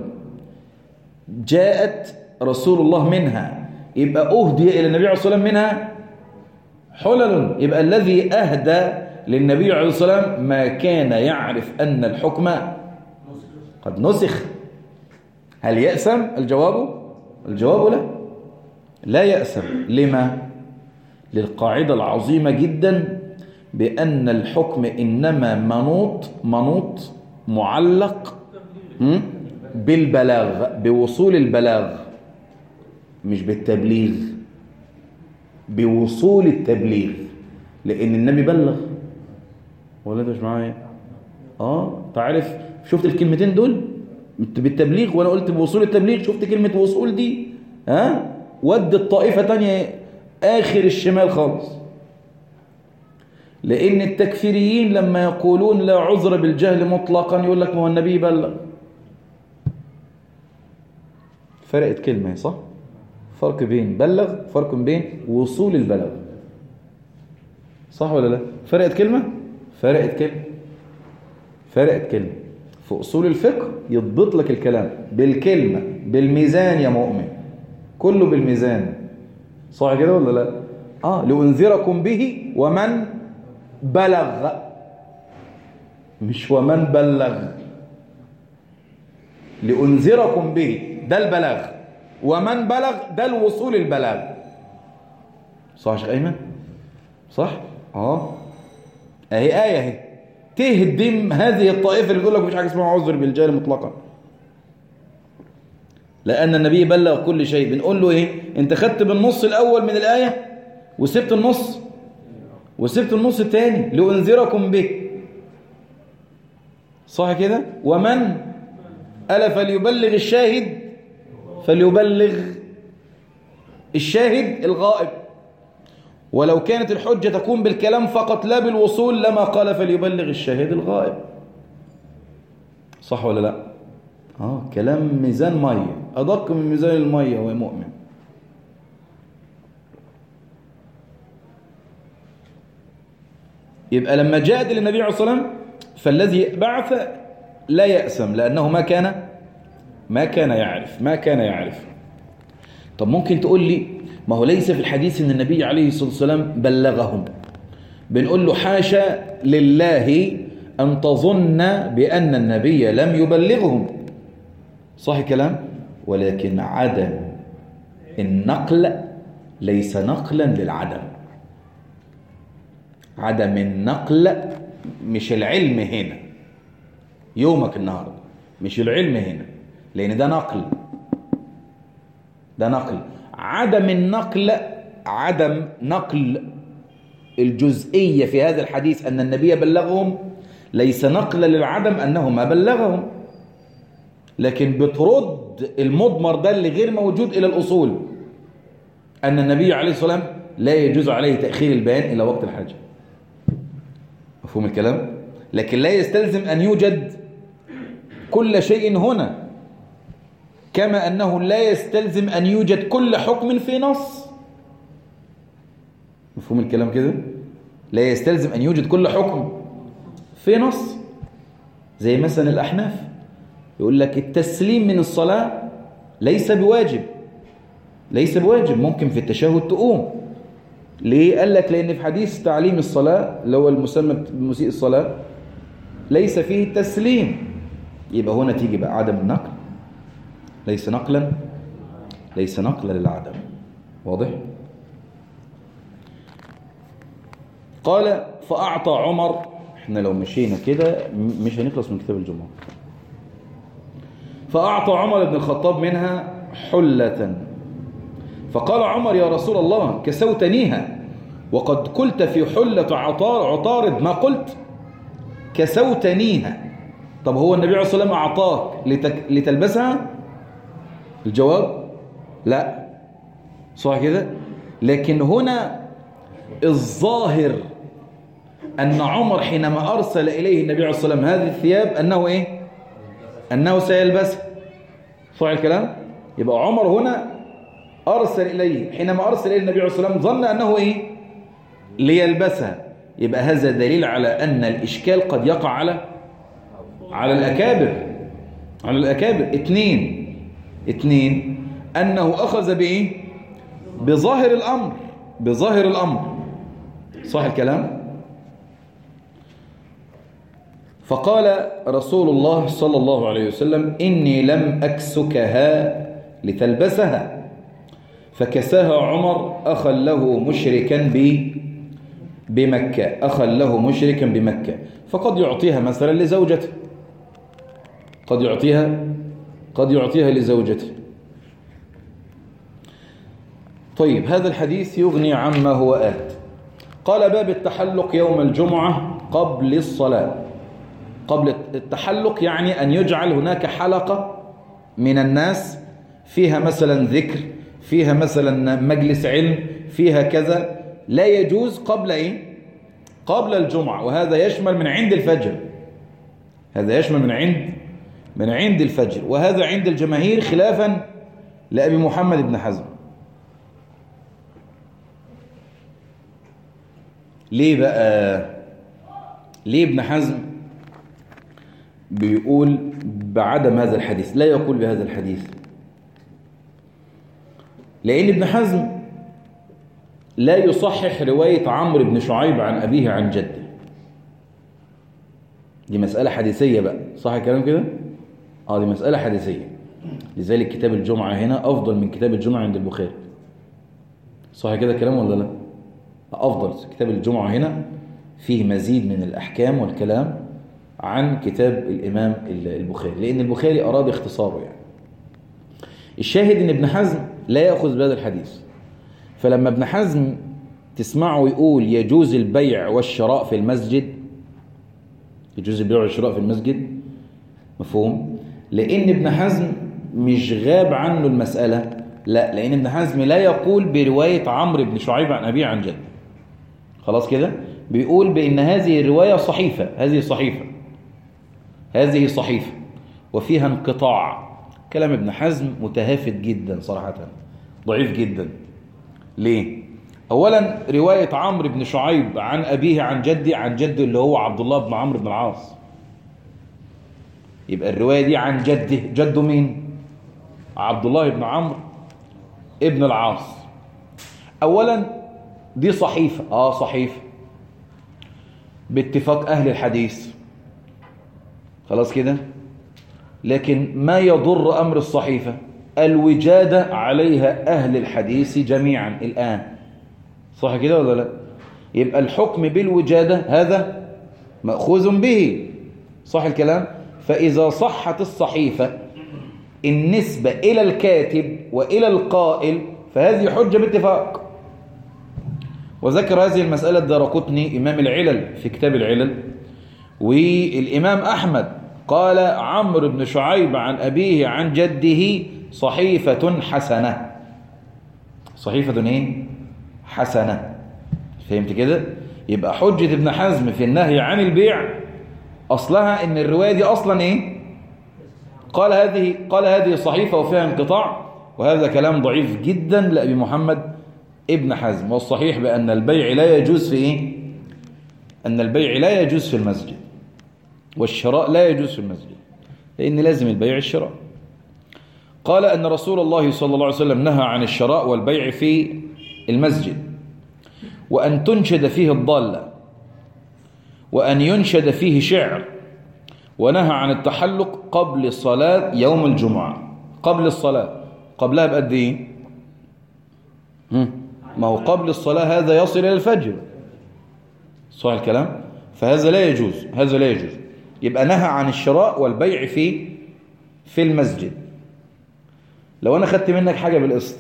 جاءت رسول الله منها يبقى أهدي إلى النبي عليه الصلاة والسلام منها حلل يبقى الذي أهدى للنبي عليه الصلاة والسلام ما كان يعرف أن الحكم قد نسخ هل يأسم الجواب الجواب لا لا يأسم لما للقاعدة العظيمة جدا بأن الحكم إنما منوط منوط معلق بالبلاغ بوصول البلاغ مش بالتبليغ بوصول التبليغ لأن النبي بلغ ولا ده مش معايا اه تعرف شفت الكلمتين دول بالتبليغ وانا قلت بوصول التبليغ شفت كلمة وصول دي ها ود الطائفة تانية آخر الشمال خالص لأن التكفيريين لما يقولون لا عذر بالجهل مطلقا يقول لك ما هو النبي بلغ فرقت كلمة صح فرق بين بلغ فرق بين وصول البلاغ صح ولا لا فرقت كلمة فرقت كلمة فرقت كلمة في أصول الفقه يضبط لك الكلام بالكلمة بالميزان يا مؤمن كله بالميزان صح كده ولا لا آه لأنذركم به ومن بلغ مش ومن بلغ لأنذركم به ده البلاغ ومن بلغ ده الوصول البلاغ صح يا شيخ أيمن صح اه اهي آية اهي تهدم هذه الطائفة اللي بتقول لك مفيش حاجة اسمها عذر بالجهل مطلقا لأن النبي بلغ كل شيء بنقول له إيه أنت خدت بالنص الأول من الآية وسبت النص وسبت النص الثاني لأنذركم به صح كده ومن ألا فليبلغ الشاهد فليبلغ الشاهد الغائب ولو كانت الحجة تكون بالكلام فقط لا بالوصول لما قال فليبلغ الشاهد الغائب صح ولا لا آه كلام ميزان مية أدق من ميزان المية وهي مؤمن يبقى لما جاءت للنبي عليه الصلاة والسلام فالذي بعث لا يأسم لأنه ما كان ما كان يعرف ما كان يعرف طب ممكن تقول لي ما هو ليس في الحديث ان النبي عليه الصلاة والسلام بلغهم بنقول له حاشا لله أن تظن بأن النبي لم يبلغهم صح كلام ولكن عدم النقل ليس نقلا للعدم عدم النقل مش العلم هنا يومك النهاردة مش العلم هنا لأن ده نقل ده نقل عدم النقل عدم نقل الجزئية في هذا الحديث أن النبي بلغهم ليس نقلا للعدم أنه ما بلغهم لكن بترد المضمر ده اللي غير موجود إلى الأصول أن النبي عليه الصلاة والسلام لا يجوز عليه تأخير البيان إلى وقت الحاجة مفهوم الكلام لكن لا يستلزم أن يوجد كل شيء هنا كما أنه لا يستلزم أن يوجد كل حكم في نص مفهوم الكلام كده لا يستلزم أن يوجد كل حكم في نص زي مثلا الأحناف يقول لك التسليم من الصلاة ليس بواجب ليس بواجب ممكن في التشهد تقوم ليه؟ قال لك لأن في حديث تعليم الصلاة اللي هو المسمى بمسيء الصلاة ليس فيه تسليم يبقى هنا تيجي بقى عدم النقل ليس نقلا ليس نقلا للعدم واضح؟ قال فأعطى عمر احنا لو مشينا كده مش هنخلص من كتاب الجمعة فأعطى عمر بن الخطاب منها حلة فقال عمر يا رسول الله كسوتنيها وقد قلت في حلة عطار عطارد ما قلت كسوتنيها طب هو النبي عليه الصلاة والسلام أعطاك لتك... لتلبسها الجواب لا صح كده لكن هنا الظاهر أن عمر حينما أرسل إليه النبي عليه الصلاة والسلام هذه الثياب أنه إيه أنه سيلبسها صح الكلام يبقى عمر هنا أرسل إليه حينما أرسل إليه النبي عليه الصلاة والسلام ظن أنه إيه ليلبسها يبقى هذا دليل على أن الإشكال قد يقع على على الأكابر على الأكابر اثنين اثنين أنه أخذ بإيه بظاهر الأمر بظاهر الأمر صح الكلام فقال رسول الله صلى الله عليه وسلم إني لم أكسكها لتلبسها فكساها عمر أخا له مشركا ب بمكة أخا له مشركا بمكة فقد يعطيها مثلا لزوجته قد يعطيها قد يعطيها لزوجته طيب هذا الحديث يغني عما هو آت قال باب التحلق يوم الجمعة قبل الصلاة قبل التحلق يعني أن يجعل هناك حلقة من الناس فيها مثلا ذكر فيها مثلا مجلس علم فيها كذا لا يجوز قبل إيه؟ قبل الجمعة وهذا يشمل من عند الفجر هذا يشمل من عند من عند الفجر وهذا عند الجماهير خلافا لأبي محمد بن حزم ليه بقى ليه ابن حزم بيقول بعدم هذا الحديث لا يقول بهذا الحديث لأن ابن حزم لا يصحح رواية عمرو بن شعيب عن أبيه عن جده دي مسألة حديثية بقى صح الكلام كده؟ اه دي مسألة حديثية لذلك كتاب الجمعة هنا أفضل من كتاب الجمعة عند البخاري صح كده الكلام ولا لا؟ أفضل كتاب الجمعة هنا فيه مزيد من الأحكام والكلام عن كتاب الإمام البخاري لأن البخاري أراد اختصاره يعني الشاهد أن ابن حزم لا يأخذ بهذا الحديث فلما ابن حزم تسمعه يقول يجوز البيع والشراء في المسجد يجوز البيع والشراء في المسجد مفهوم لان ابن حزم مش غاب عنه المسألة لا لان ابن حزم لا يقول برواية عمرو بن شعيب عن أبيه عن جد خلاص كده بيقول بأن هذه الرواية صحيفة هذه صحيفة هذه صحيفة وفيها انقطاع كلام ابن حزم متهافت جدا صراحة ضعيف جدا ليه؟ أولا رواية عمرو بن شعيب عن أبيه عن جدي عن جده اللي هو عبد الله بن عمرو بن العاص يبقى الرواية دي عن جده جده مين؟ عبد الله بن عمرو ابن العاص أولا دي صحيفة آه صحيفة باتفاق أهل الحديث خلاص كده لكن ما يضر أمر الصحيفة الوجادة عليها أهل الحديث جميعا الآن صح كده ولا لا يبقى الحكم بالوجادة هذا مأخوذ به صح الكلام فإذا صحت الصحيفة النسبة إلى الكاتب وإلى القائل فهذه حجة باتفاق وذكر هذه المسألة الدرقطني إمام العلل في كتاب العلل والإمام أحمد قال عمرو بن شعيب عن أبيه عن جده صحيفة حسنة صحيفة إيه؟ حسنة فهمت كده؟ يبقى حجة ابن حزم في النهي عن البيع أصلها إن الرواية دي أصلا إيه؟ قال هذه قال هذه صحيفة وفيها انقطاع وهذا كلام ضعيف جدا لأبي محمد ابن حزم والصحيح بأن البيع لا يجوز في إيه؟ أن البيع لا يجوز في المسجد والشراء لا يجوز في المسجد لأن لازم البيع الشراء قال أن رسول الله صلى الله عليه وسلم نهى عن الشراء والبيع في المسجد وأن تنشد فيه الضالة وأن ينشد فيه شعر ونهى عن التحلق قبل صلاة يوم الجمعة قبل الصلاة قبلها بقد ايه ما هو قبل الصلاة هذا يصل إلى الفجر صح الكلام فهذا لا يجوز هذا لا يجوز يبقى نهى عن الشراء والبيع في في المسجد لو أنا خدت منك حاجة بالقسط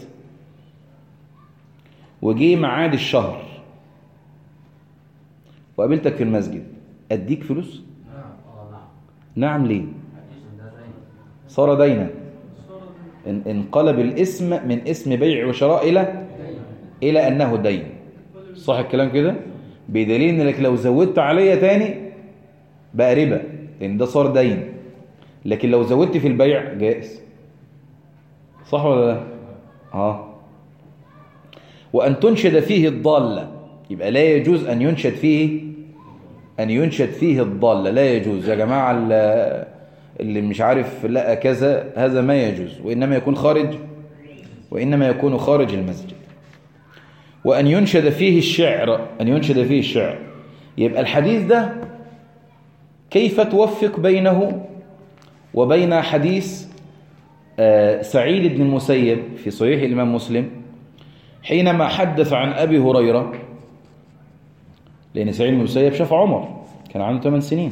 وجي معاد الشهر وقابلتك في المسجد أديك فلوس نعم ليه صار دينا انقلب الاسم من اسم بيع وشراء إلى إلى أنه دين صح الكلام كده بدليل انك لو زودت عليا تاني بقى ربا لان ده صار دين لكن لو زودت في البيع جائز صح ولا لا اه وان تنشد فيه الضاله يبقى لا يجوز ان ينشد فيه ان ينشد فيه الضاله لا يجوز يا جماعه اللي مش عارف لا كذا هذا ما يجوز وانما يكون خارج وانما يكون خارج المسجد وأن ينشد فيه الشعر أن ينشد فيه الشعر يبقى الحديث ده كيف توفق بينه وبين حديث سعيد بن المسيب في صحيح الإمام مسلم حينما حدث عن أبي هريرة لأن سعيد بن المسيب شاف عمر كان عنده 8 سنين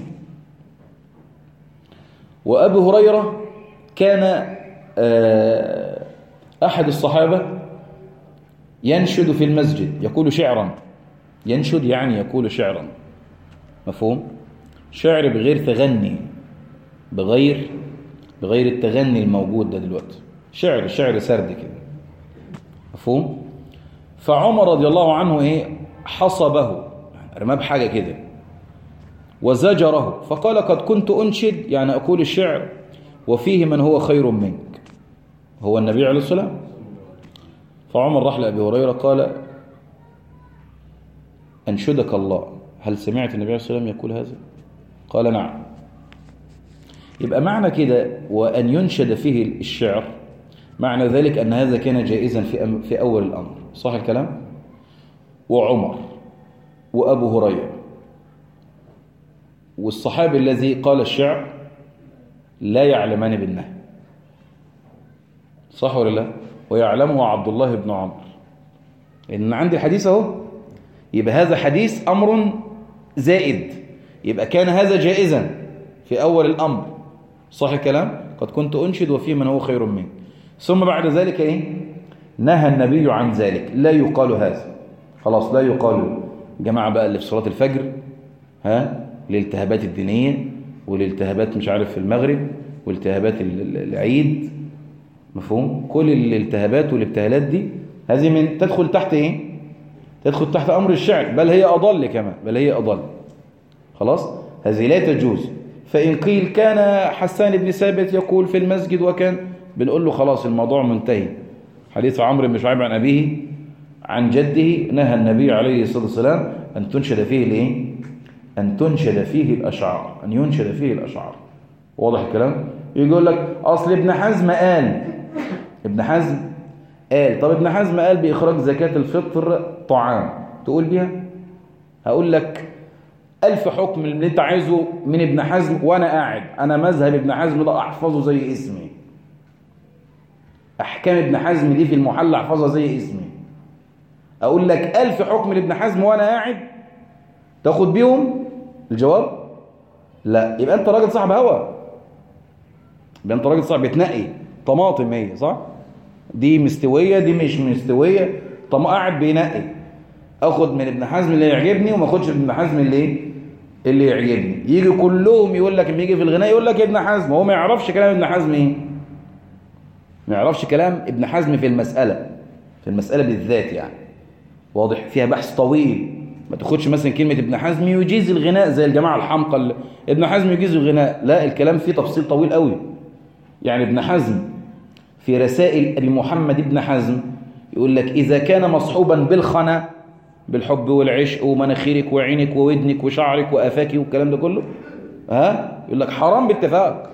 وأبي هريرة كان أحد الصحابة ينشد في المسجد يقول شعرا ينشد يعني يقول شعرا مفهوم شعر بغير تغني بغير بغير التغني الموجود ده دلوقتي شعر شعر سرد كده مفهوم فعمر رضي الله عنه ايه حصبه رماه بحاجه كده وزجره فقال قد كنت انشد يعني اقول الشعر وفيه من هو خير منك هو النبي عليه السلام فعمر راح لأبي هريرة قال أنشدك الله هل سمعت النبي عليه الصلاة والسلام يقول هذا قال نعم يبقى معنى كده وأن ينشد فيه الشعر معنى ذلك أن هذا كان جائزا في, في أول الأمر صح الكلام وعمر وأبو هريرة والصحابي الذي قال الشعر لا يعلمان بالنهي صح ولا لا ويعلمه عبد الله بن عمر إن عندي حديث اهو يبقى هذا حديث أمر زائد يبقى كان هذا جائزا في أول الأمر صح الكلام قد كنت أنشد وفيه من هو خير منه ثم بعد ذلك إيه نهى النبي عن ذلك لا يقال هذا خلاص لا يقال جماعة بقى اللي في صلاة الفجر ها الالتهابات الدينية والالتهابات مش عارف في المغرب والالتهابات العيد مفهوم كل الالتهابات والابتهالات دي هذه من تدخل تحت ايه تدخل تحت امر الشعر بل هي اضل كمان بل هي اضل خلاص هذه لا تجوز فان قيل كان حسان بن ثابت يقول في المسجد وكان بنقول له خلاص الموضوع منتهي حديث عمرو بن شعيب عن ابيه عن جده نهى النبي عليه الصلاه والسلام ان تنشد فيه الايه ان تنشد فيه الاشعار ان ينشد فيه الاشعار واضح الكلام يقول لك اصل ابن حزم قال ابن حزم قال طب ابن حزم قال بإخراج زكاة الفطر طعام تقول بيها هقول لك ألف حكم اللي انت عايزه من ابن حزم وأنا قاعد أنا مذهب ابن حزم ده أحفظه زي اسمي أحكام ابن حزم دي في المحل أحفظها زي اسمي أقول لك ألف حكم لابن حزم وأنا قاعد تاخد بيهم الجواب لا يبقى أنت راجل صاحب هوا يبقى أنت راجل صاحب بتنقي طماطم هي صح دي مستوية دي مش مستوية طب قاعد بينقي اخد من ابن حزم اللي يعجبني وما اخدش من ابن حزم اللي ايه اللي يعجبني يجي كلهم يقول لك لما يجي في الغناء يقول لك ابن حزم هو ما يعرفش كلام ابن حزم ايه ما يعرفش كلام ابن حزم في المسألة في المسألة بالذات يعني واضح فيها بحث طويل ما تاخدش مثلا كلمة ابن حزم يجيز الغناء زي الجماعة الحمقى اللي ابن حزم يجيز الغناء لا الكلام فيه تفصيل طويل قوي يعني ابن حزم في رسائل لمحمد بن حزم يقول لك إذا كان مصحوبا بالخنا بالحب والعشق ومناخيرك وعينك وودنك وشعرك وأفاك والكلام ده كله ها يقول لك حرام باتفاق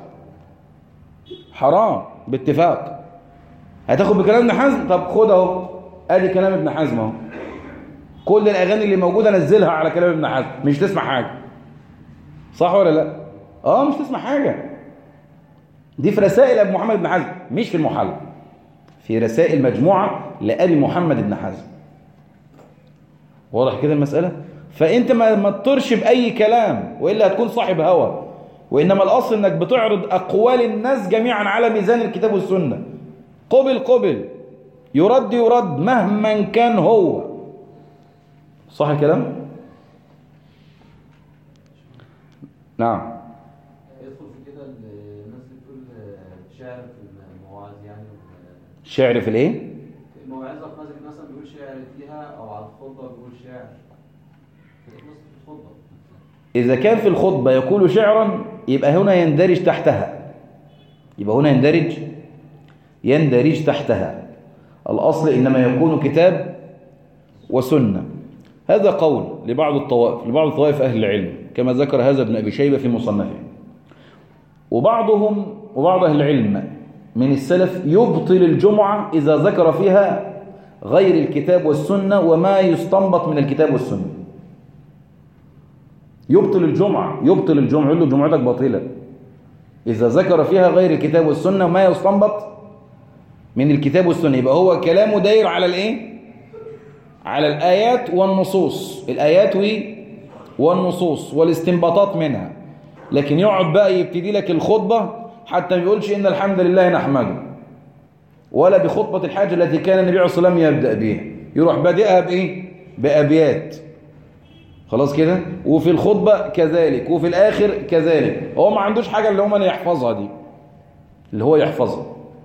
حرام باتفاق هتاخد بكلام ابن حزم طب خد اهو ادي كلام ابن حزم اهو كل الاغاني اللي موجوده نزلها على كلام ابن حزم مش تسمع حاجه صح ولا لا اه مش تسمع حاجه دي في رسائل ابو محمد بن حزم مش في المحل في رسائل مجموعه لابي محمد بن حزم واضح كده المساله فانت ما ما تطرش باي كلام والا هتكون صاحب هوى وانما الاصل انك بتعرض اقوال الناس جميعا على ميزان الكتاب والسنه قبل قبل يرد يرد مهما كان هو صح الكلام نعم يدخل في كده الناس اللي بتقول شعر في المواعظ يعني شعر في الايه في الموعظه في مسجد مثلا بيقول شعر فيها او على الخطبه بيقول شعر في نص الخطبه إذا كان في الخطبة يقول شعرا يبقى هنا يندرج تحتها يبقى هنا يندرج يندرج تحتها الأصل إنما يكون كتاب وسنة هذا قول لبعض الطوائف لبعض الطوائف أهل العلم كما ذكر هذا ابن أبي شيبة في مصنفه وبعضهم وبعض أهل العلم من السلف يبطل الجمعة إذا ذكر فيها غير الكتاب والسنة وما يستنبط من الكتاب والسنة يبطل الجمعة يبطل الجمعة يقول له جمعتك باطلة إذا ذكر فيها غير الكتاب والسنة ما يستنبط من الكتاب والسنة يبقى هو كلامه داير على الإيه؟ على الآيات والنصوص الآيات والنصوص والاستنباطات منها لكن يقعد بقى يبتدي لك الخطبة حتى ما يقولش إن الحمد لله نحمده ولا بخطبة الحاجة التي كان النبي عليه الصلاة والسلام يبدأ بها يروح بادئها بإيه؟ بأبيات خلاص كده وفي الخطبة كذلك وفي الآخر كذلك هو ما عندوش حاجة اللي هو من يحفظها دي اللي هو يحفظها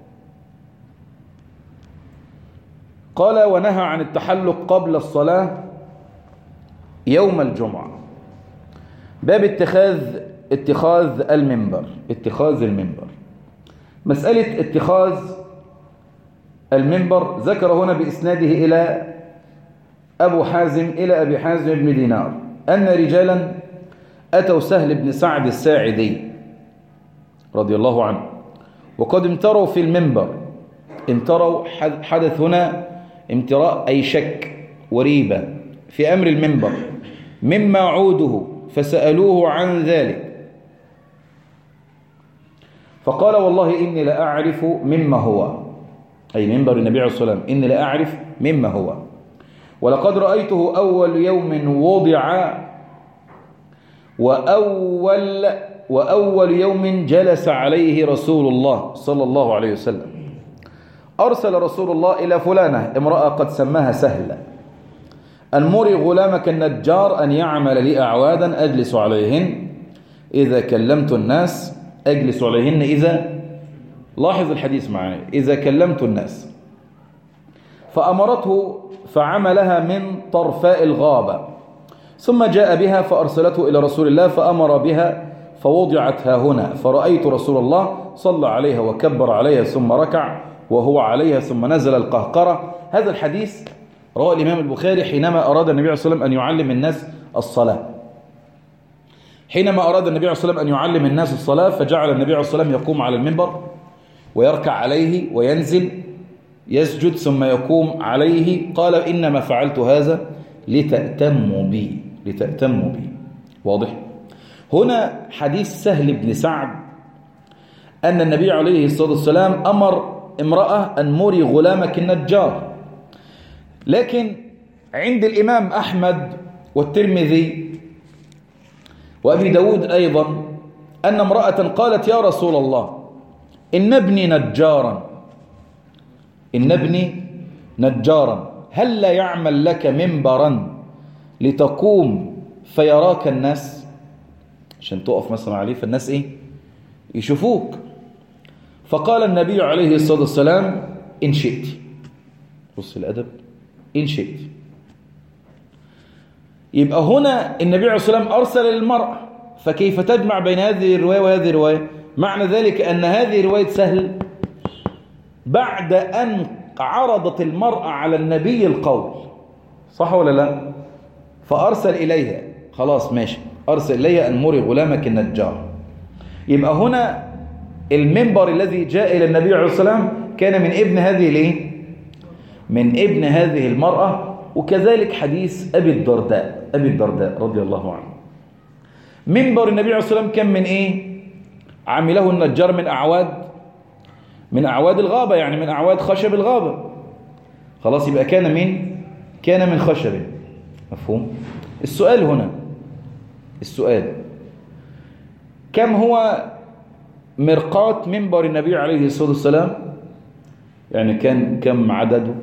قال ونهى عن التحلق قبل الصلاة يوم الجمعة باب اتخاذ اتخاذ المنبر اتخاذ المنبر مسألة اتخاذ المنبر ذكر هنا بإسناده إلى أبو حازم إلى أبي حازم بن دينار أن رجالا أتوا سهل بن سعد الساعدي رضي الله عنه وقد امتروا في المنبر امتروا حدث هنا امتراء أي شك وريبة في أمر المنبر مما عوده فسألوه عن ذلك فقال والله إني لأعرف مما هو أي منبر النبي عليه الصلاة والسلام إني لأعرف مما هو ولقد رأيته أول يوم وضع وأول وأول يوم جلس عليه رسول الله صلى الله عليه وسلم أرسل رسول الله إلى فلانة امرأة قد سماها سهلة أن مري غلامك النجار أن يعمل لي أعوادا أجلس عليهن إذا كلمت الناس أجلس عليهن إذا لاحظ الحديث معي إذا كلمت الناس فأمرته فعملها من طرفاء الغابة ثم جاء بها فأرسلته إلى رسول الله فأمر بها فوضعت ها هنا فرأيت رسول الله صلى عليها وكبر عليها ثم ركع وهو عليها ثم نزل القهقرة هذا الحديث رواه الإمام البخاري حينما أراد النبي عليه الصلاة والسلام أن يعلم الناس الصلاة حينما أراد النبي عليه الصلاة والسلام أن يعلم الناس الصلاة فجعل النبي عليه الصلاة والسلام يقوم على المنبر ويركع عليه وينزل يسجد ثم يقوم عليه قال إنما فعلت هذا لتأتموا بي لتأتموا بي واضح هنا حديث سهل بن سعد أن النبي عليه الصلاة والسلام أمر امرأة أن مري غلامك النجار لكن عند الإمام أحمد والترمذي وأبي داود أيضا أن امرأة قالت يا رسول الله إن ابني نجارا إن ابني نجارا هل لا يعمل لك منبرا لتقوم فيراك الناس عشان تقف مثلا عليه فالناس ايه يشوفوك فقال النبي عليه الصلاة والسلام إن شئت بص الأدب إن شئت يبقى هنا النبي عليه الصلاة والسلام أرسل للمرأة فكيف تجمع بين هذه الرواية وهذه الرواية معنى ذلك أن هذه رواية سهل بعد أن عرضت المرأة على النبي القول صح ولا لا فأرسل إليها خلاص ماشي أرسل إليها أن مري غلامك النجار يبقى هنا المنبر الذي جاء إلى النبي عليه الصلاة والسلام كان من ابن هذه الايه من ابن هذه المرأة وكذلك حديث أبي الدرداء أبي الدرداء رضي الله عنه منبر النبي عليه الصلاة والسلام كان من إيه عمله النجار من أعواد من أعواد الغابة يعني من أعواد خشب الغابة خلاص يبقى كان من كان من خشب مفهوم السؤال هنا السؤال كم هو مرقات منبر النبي عليه الصلاة والسلام يعني كان كم عدده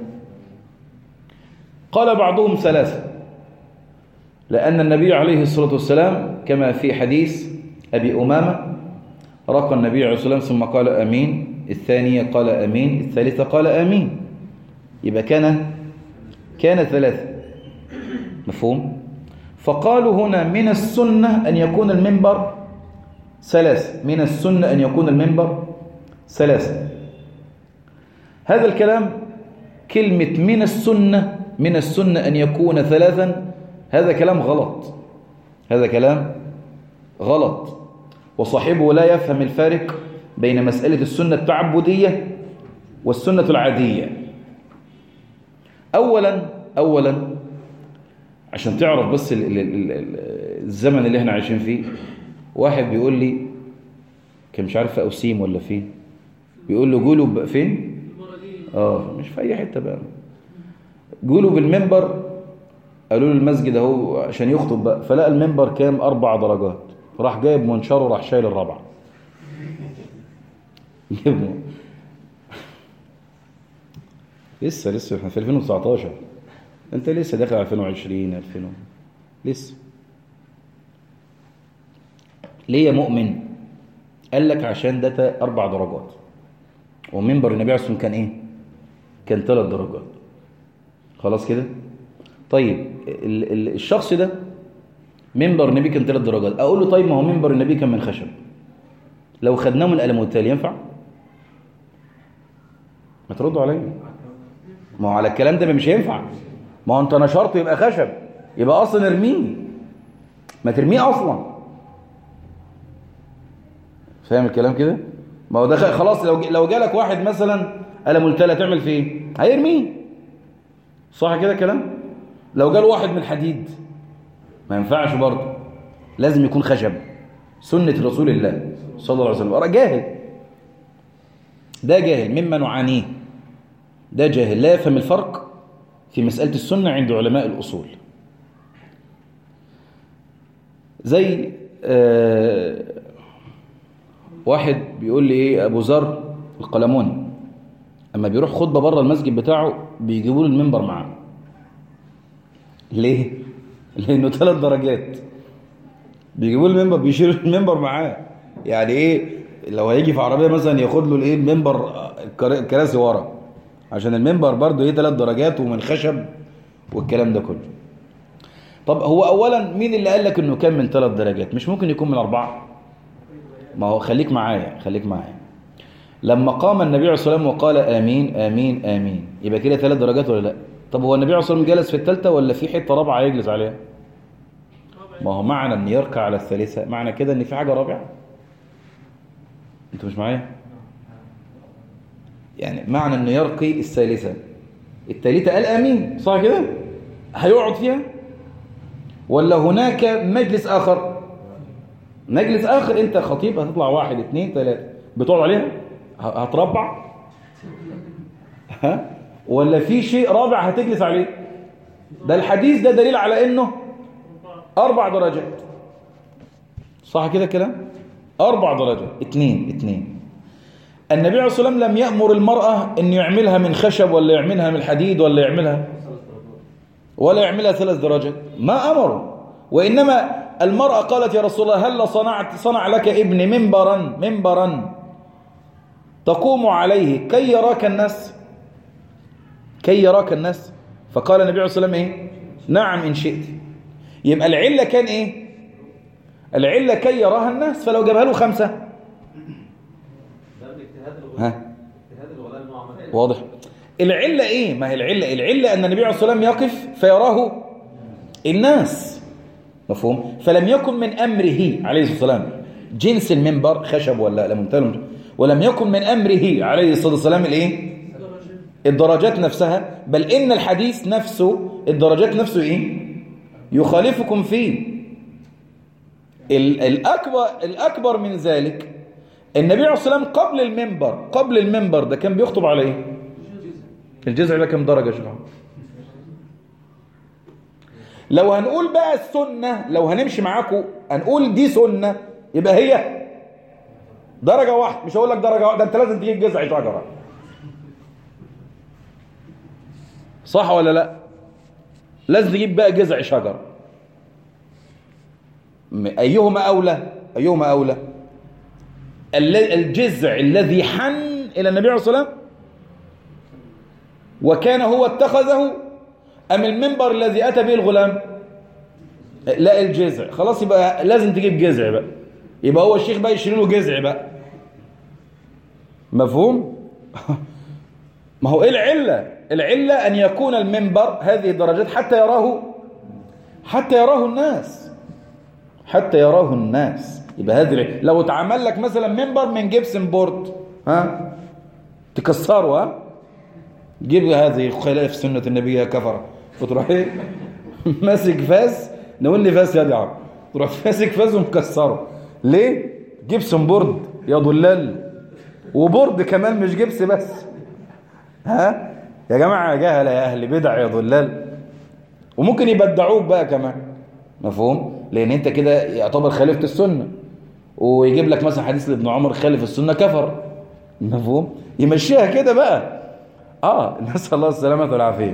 قال بعضهم ثلاثة لأن النبي عليه الصلاة والسلام كما في حديث أبي أمامة رقى النبي عليه الصلاة والسلام ثم قال أمين الثانية قال أمين الثالثة قال أمين يبقى كان كان ثلاثة مفهوم فقالوا هنا من السنة أن يكون المنبر ثلاثة من السنة أن يكون المنبر ثلاثة هذا الكلام كلمة من السنة من السنة أن يكون ثلاثا هذا كلام غلط هذا كلام غلط وصاحبه لا يفهم الفارق بين مسألة السنة التعبدية والسنة العادية أولا أولا عشان تعرف بس ال ال ال الزمن اللي احنا عايشين فيه واحد بيقول لي كان مش عارف في أوسيم ولا فين بيقول له قولوا فين اه مش في اي حته بقى قولوا بالمنبر قالوا له المسجد اهو عشان يخطب بقى فلقى المنبر كام اربع درجات راح جايب منشاره راح شايل الرابعه لسه لسه احنا في 2019 انت لسه داخل 2020 2000 لسه ليه يا مؤمن قال لك عشان ده اربع درجات ومنبر النبي عليه الصلاه والسلام كان ايه كان ثلاث درجات خلاص كده طيب ال ال الشخص ده منبر النبي كان ثلاث درجات اقول له طيب ما هو منبر النبي كان من خشب لو خدناه من الالموتال ينفع ما تردوا عليا ما هو على الكلام ده مش هينفع ما هو انت نشرته يبقى خشب يبقى اصلا ارميه ما ترميه اصلا فاهم الكلام كده ما هو ده خلاص لو لو جالك واحد مثلا قلم التالة تعمل فيه ايه هيرميه صح كده كلام لو جال واحد من حديد ما ينفعش برضه لازم يكون خشب سنة رسول الله صلى الله عليه وسلم جاهل ده جاهل مما نعانيه ده جاهل لا يفهم الفرق في مسألة السنة عند علماء الأصول زي آه واحد بيقول لي ايه ابو ذر القلموني اما بيروح خطبه بره المسجد بتاعه بيجيبوا له المنبر معاه ليه لانه ثلاث درجات بيجيبوا له المنبر بيشيلوا المنبر معاه يعني ايه لو هيجي في عربيه مثلا ياخد له الايه المنبر الكرا- الكراسي ورا عشان المنبر برضه ايه ثلاث درجات ومن خشب والكلام ده كله طب هو اولا مين اللي قال لك انه كان من ثلاث درجات مش ممكن يكون من اربعه ما هو خليك معايا خليك معايا لما قام النبي عليه الصلاه والسلام وقال امين امين امين يبقى كده ثلاث درجات ولا لا طب هو النبي عليه الصلاه والسلام جلس في الثالثه ولا في حته رابعه يجلس عليها ما هو معنى ان يركع على الثالثه معنى كده ان في حاجه رابعه انتوا مش معايا يعني معنى انه يرقي الثالثه الثالثه قال امين صح كده هيقعد فيها ولا هناك مجلس اخر مجلس اخر انت خطيب هتطلع واحد اثنين ثلاثه بتقعد عليها ه- هتربع ها ولا في شيء رابع هتجلس عليه ده الحديث ده دليل على انه اربع درجات صح كده الكلام اربع درجات اثنين اثنين النبي عليه الصلاه والسلام لم يأمر المرأة ان يعملها من خشب ولا يعملها من حديد ولا يعملها ولا يعملها ثلاث درجات ما أمره وإنما المرأة قالت يا رسول الله هل صنعت صنع لك ابني منبرا منبرا تقوم عليه كي يراك الناس كي يراك الناس فقال النبي عليه الصلاة والسلام إيه نعم إن شئت يبقى العلة كان إيه العلة كي يراها الناس فلو جابها له خمسة ده من اجتهاد الغلاء ها اجتهاد الغلاء انه عمل واضح العلة ايه ما هي العلة العلة ان النبي عليه الصلاة والسلام يقف فيراه الناس مفهوم فلم يكن من امره عليه الصلاة والسلام جنس المنبر خشب ولا لا منتهى ولم يكن من امره عليه الصلاة والسلام الايه الدرجات نفسها بل ان الحديث نفسه الدرجات نفسه ايه يخالفكم فيه ال- الأكبر, الأكبر من ذلك النبي عليه الصلاة والسلام قبل المنبر قبل المنبر ده كان بيخطب على ايه الجزع ده كم درجة يا شيخ محمد؟ لو هنقول بقى السنة لو هنمشي معاكم هنقول دي سنة يبقى هي درجة واحدة مش هقول لك درجة واحدة انت لازم تجيب جزع شجرة صح ولا لا لازم تجيب بقى جزع شجر م- أيهما أولى أيهما أولى الل- الجزع الذي حن إلى النبي عليه الصلاة والسلام وكان هو اتخذه أم المنبر الذي أتى به الغلام لا الجزع خلاص يبقى لازم تجيب جزع بقى يبقى هو الشيخ بقى يشيل له جزع بقى مفهوم ما هو ايه العلة العلة أن يكون المنبر هذه الدرجات حتى يراه حتى يراه الناس حتى يراه الناس يبقى هذه العلة. لو اتعمل لك مثلا منبر من جبسن بورد ها تكسره ها جيب هذه خلاف سنة النبي يا كفر وتروح ايه ماسك فاس نقول لي فاس يا دي عم تروح ماسك فاس ومكسره ليه جبسن بورد يا ضلال وبورد كمان مش جبس بس ها يا جماعة يا جهلة يا أهل بدع يا ضلال وممكن يبدعوك بقى كمان مفهوم لأن أنت كده يعتبر خالفت السنة ويجيب لك مثلا حديث لابن عمر خالف السنة كفر مفهوم يمشيها كده بقى اه نسأل الله السلامة والعافية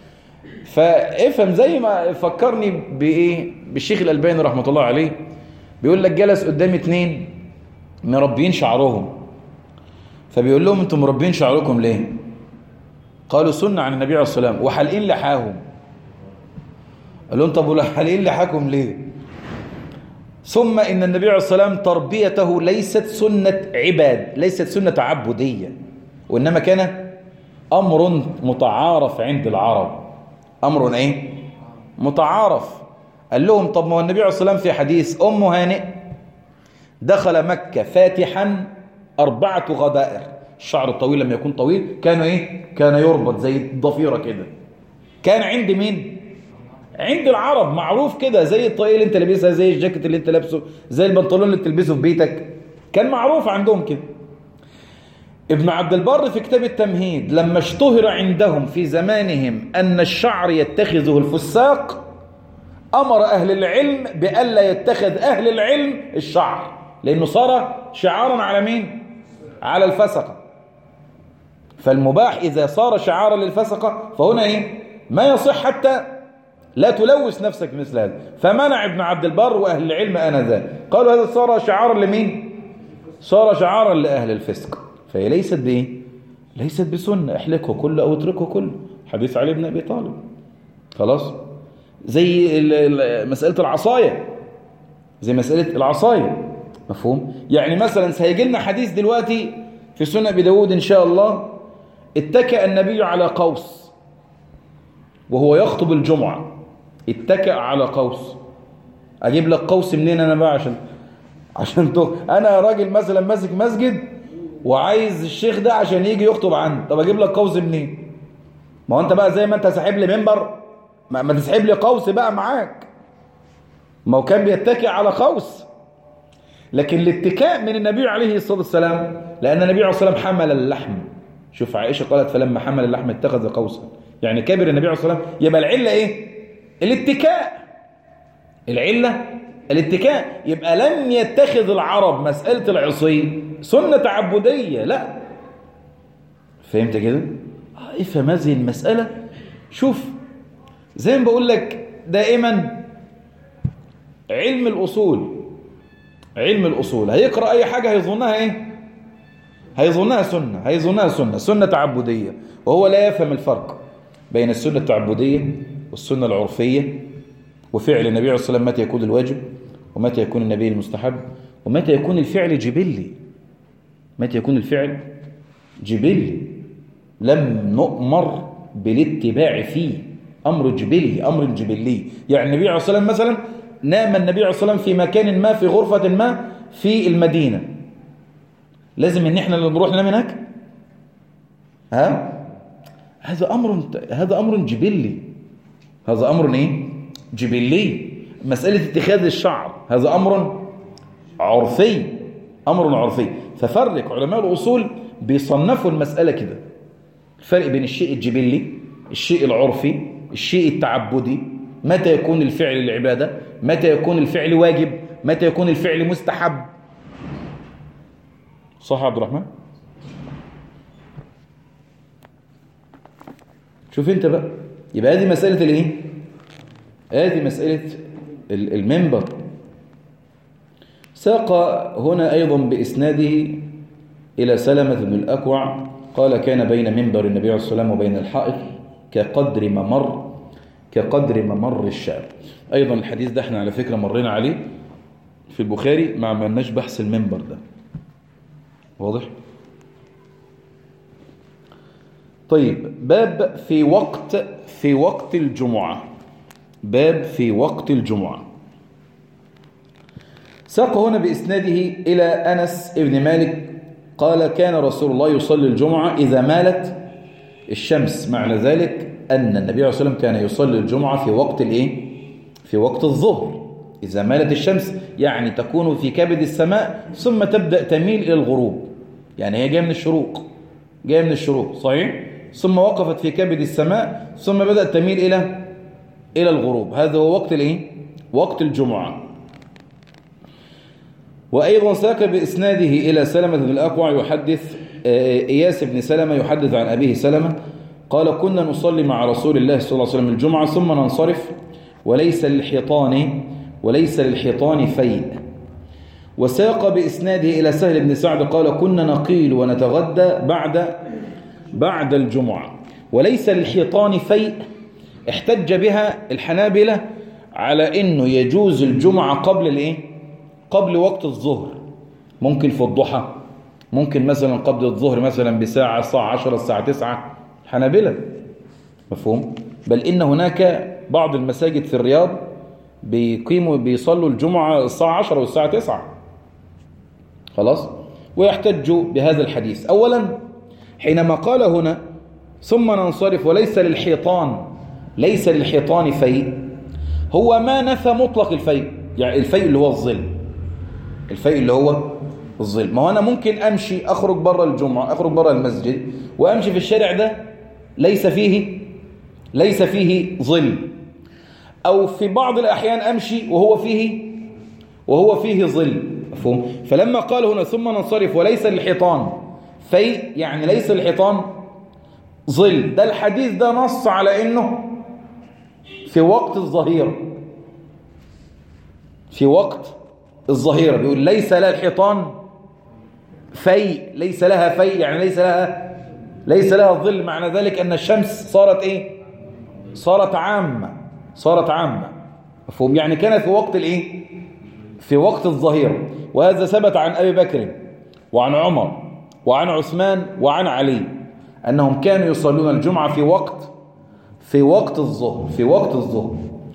فافهم زي ما فكرني بايه بالشيخ الألباني رحمة الله عليه بيقول لك جلس قدام اتنين مربيين شعرهم فبيقول لهم انتم مربين شعركم ليه قالوا سنة عن النبي عليه الصلاة والسلام وحلقين لحاهم قال لهم طب وحلقين لحاكم ليه ثم إن النبي عليه الصلاة والسلام تربيته ليست سنة عباد ليست سنة عبودية وإنما كان أمر متعارف عند العرب أمر إيه متعارف قال لهم طب ما هو النبي عليه الصلاة والسلام في حديث أم هانئ دخل مكة فاتحا أربعة غدائر الشعر الطويل لما يكون طويل كانوا إيه كان يربط زي الضفيرة كده كان عند مين عند العرب معروف كده زي الطاقية اللي انت لابسها زي الجاكيت اللي انت لابسه زي البنطلون اللي بتلبسه في بيتك كان معروف عندهم كده ابن عبد البر في كتاب التمهيد لما اشتهر عندهم في زمانهم أن الشعر يتخذه الفساق أمر أهل العلم بألا يتخذ أهل العلم الشعر لأنه صار شعارا على مين؟ على الفسقة فالمباح إذا صار شعارا للفسقة فهنا إيه؟ ما يصح حتى لا تلوث نفسك مثل هذا فمنع ابن عبد البر وأهل العلم آنذاك قالوا هذا صار شعارا لمين صار شعارا لأهل الفسق فهي ليست بإيه ليست بسنة احلقه كله أو اتركه كله حديث علي بن أبي طالب خلاص زي ال- ال- مسألة العصاية زي مسألة العصاية مفهوم يعني مثلا سيجي لنا حديث دلوقتي في سنة أبي داود إن شاء الله اتكأ النبي على قوس وهو يخطب الجمعة اتكأ على قوس أجيب لك قوس منين أنا بقى عشان عشان تو أنا راجل مثلا ماسك مسجد وعايز الشيخ ده عشان يجي يخطب عندي طب أجيب لك قوس منين ما هو أنت بقى زي ما أنت ساحب لي منبر ما, ما تسحب لي قوس بقى معاك ما هو كان بيتكئ على قوس لكن الاتكاء من النبي عليه الصلاة والسلام لأن النبي عليه الصلاة والسلام حمل اللحم شوف عائشة قالت فلما حمل اللحم اتخذ قوسا يعني كبر النبي عليه الصلاة والسلام يبقى العلة ايه الاتكاء العلة الاتكاء يبقى لم يتخذ العرب مسألة العصي سنة تعبدية لا فهمت كده آه، افهم هذه المسألة شوف زي ما بقول لك دائما علم الأصول علم الأصول هيقرأ أي حاجة هيظنها إيه هيظنها سنة هيظنها سنة سنة تعبدية وهو لا يفهم الفرق بين السنة التعبدية والسنة العرفية وفعل النبي عليه الصلاة والسلام متى يكون الواجب ومتى يكون النبي المستحب ومتى يكون الفعل جبلي متى يكون الفعل جبلي لم نؤمر بالاتباع فيه أمر جبلي أمر جبلي يعني النبي عليه الصلاة والسلام مثلا نام النبي عليه الصلاة والسلام في مكان ما في غرفة ما في المدينة لازم ان احنا اللي نروح ننام هناك ها هذا امر هذا امر جبلي هذا امر ايه جبلي مسألة اتخاذ الشعر هذا امر عرفي امر عرفي ففرق علماء الاصول بيصنفوا المسألة كده الفرق بين الشيء الجبلي الشيء العرفي الشيء التعبدي متى يكون الفعل العبادة متى يكون الفعل واجب متى يكون الفعل مستحب صح يا عبد الرحمن شوف انت بقى يبقى هذه مسألة الايه هذه مسألة ال- المنبر ساق هنا أيضا بإسناده إلى سلمة بن الأكوع قال كان بين منبر النبي عليه الصلاة والسلام وبين الحائط كقدر ممر كقدر ممر الشعب أيضا الحديث ده احنا على فكرة مرينا عليه في البخاري ما عملناش بحث المنبر ده واضح طيب باب في وقت في وقت الجمعة باب في وقت الجمعة ساق هنا بإسناده إلى أنس ابن مالك قال كان رسول الله يصلي الجمعة إذا مالت الشمس معنى ذلك أن النبي عليه الصلاة والسلام كان يصلي الجمعة في وقت الإيه؟ في وقت الظهر إذا مالت الشمس يعني تكون في كبد السماء ثم تبدأ تميل إلى الغروب يعني هي جاية من الشروق جاية من الشروق صحيح ثم وقفت في كبد السماء ثم بدأت تميل إلى إلى الغروب هذا هو وقت الإيه؟ وقت الجمعة وأيضا ساق بإسناده إلى سلمة بن الأكوع يحدث آه، إياس بن سلمة يحدث عن أبيه سلمة قال كنا نصلي مع رسول الله صلى الله عليه وسلم الجمعة ثم ننصرف وليس للحيطان وليس للحيطان فيء وساق بإسناده إلى سهل بن سعد قال كنا نقيل ونتغدى بعد بعد الجمعة وليس للحيطان فيء احتج بها الحنابلة على انه يجوز الجمعة قبل الايه قبل وقت الظهر ممكن في الضحى ممكن مثلا قبل الظهر مثلا بساعة الساعة 10 الساعة 9 الحنابلة مفهوم بل ان هناك بعض المساجد في الرياض بيقيموا بيصلوا الجمعة الساعة 10 والساعة 9 خلاص ويحتجوا بهذا الحديث اولا حينما قال هنا ثم ننصرف وليس للحيطان ليس للحيطان فيء هو ما نفى مطلق الفيء يعني الفيء اللي هو الظل الفيء اللي هو الظل ما هو انا ممكن امشي اخرج بره الجمعه اخرج بره المسجد وامشي في الشارع ده ليس فيه ليس فيه ظل او في بعض الاحيان امشي وهو فيه وهو فيه ظل مفهوم فلما قال هنا ثم ننصرف وليس للحيطان فيء يعني ليس للحيطان ظل ده الحديث ده نص على انه في وقت الظهيرة في وقت الظهيرة بيقول ليس لها الحيطان في ليس لها في يعني ليس لها ليس لها ظل معنى ذلك أن الشمس صارت إيه صارت عامة صارت عامة مفهوم يعني كانت في وقت الإيه في وقت الظهيرة وهذا ثبت عن أبي بكر وعن عمر وعن عثمان وعن علي أنهم كانوا يصلون الجمعة في وقت في وقت الظهر في وقت الظهر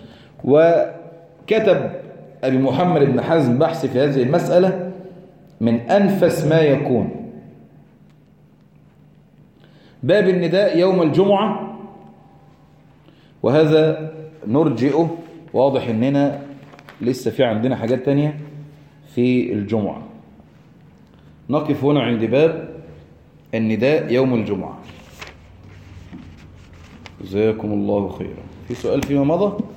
وكتب أبي محمد بن حزم بحث في هذه المسألة من أنفس ما يكون باب النداء يوم الجمعة وهذا نرجئه واضح اننا لسه في عندنا حاجات تانية في الجمعة نقف هنا عند باب النداء يوم الجمعة جزاكم الله خيرا في سؤال فيما مضى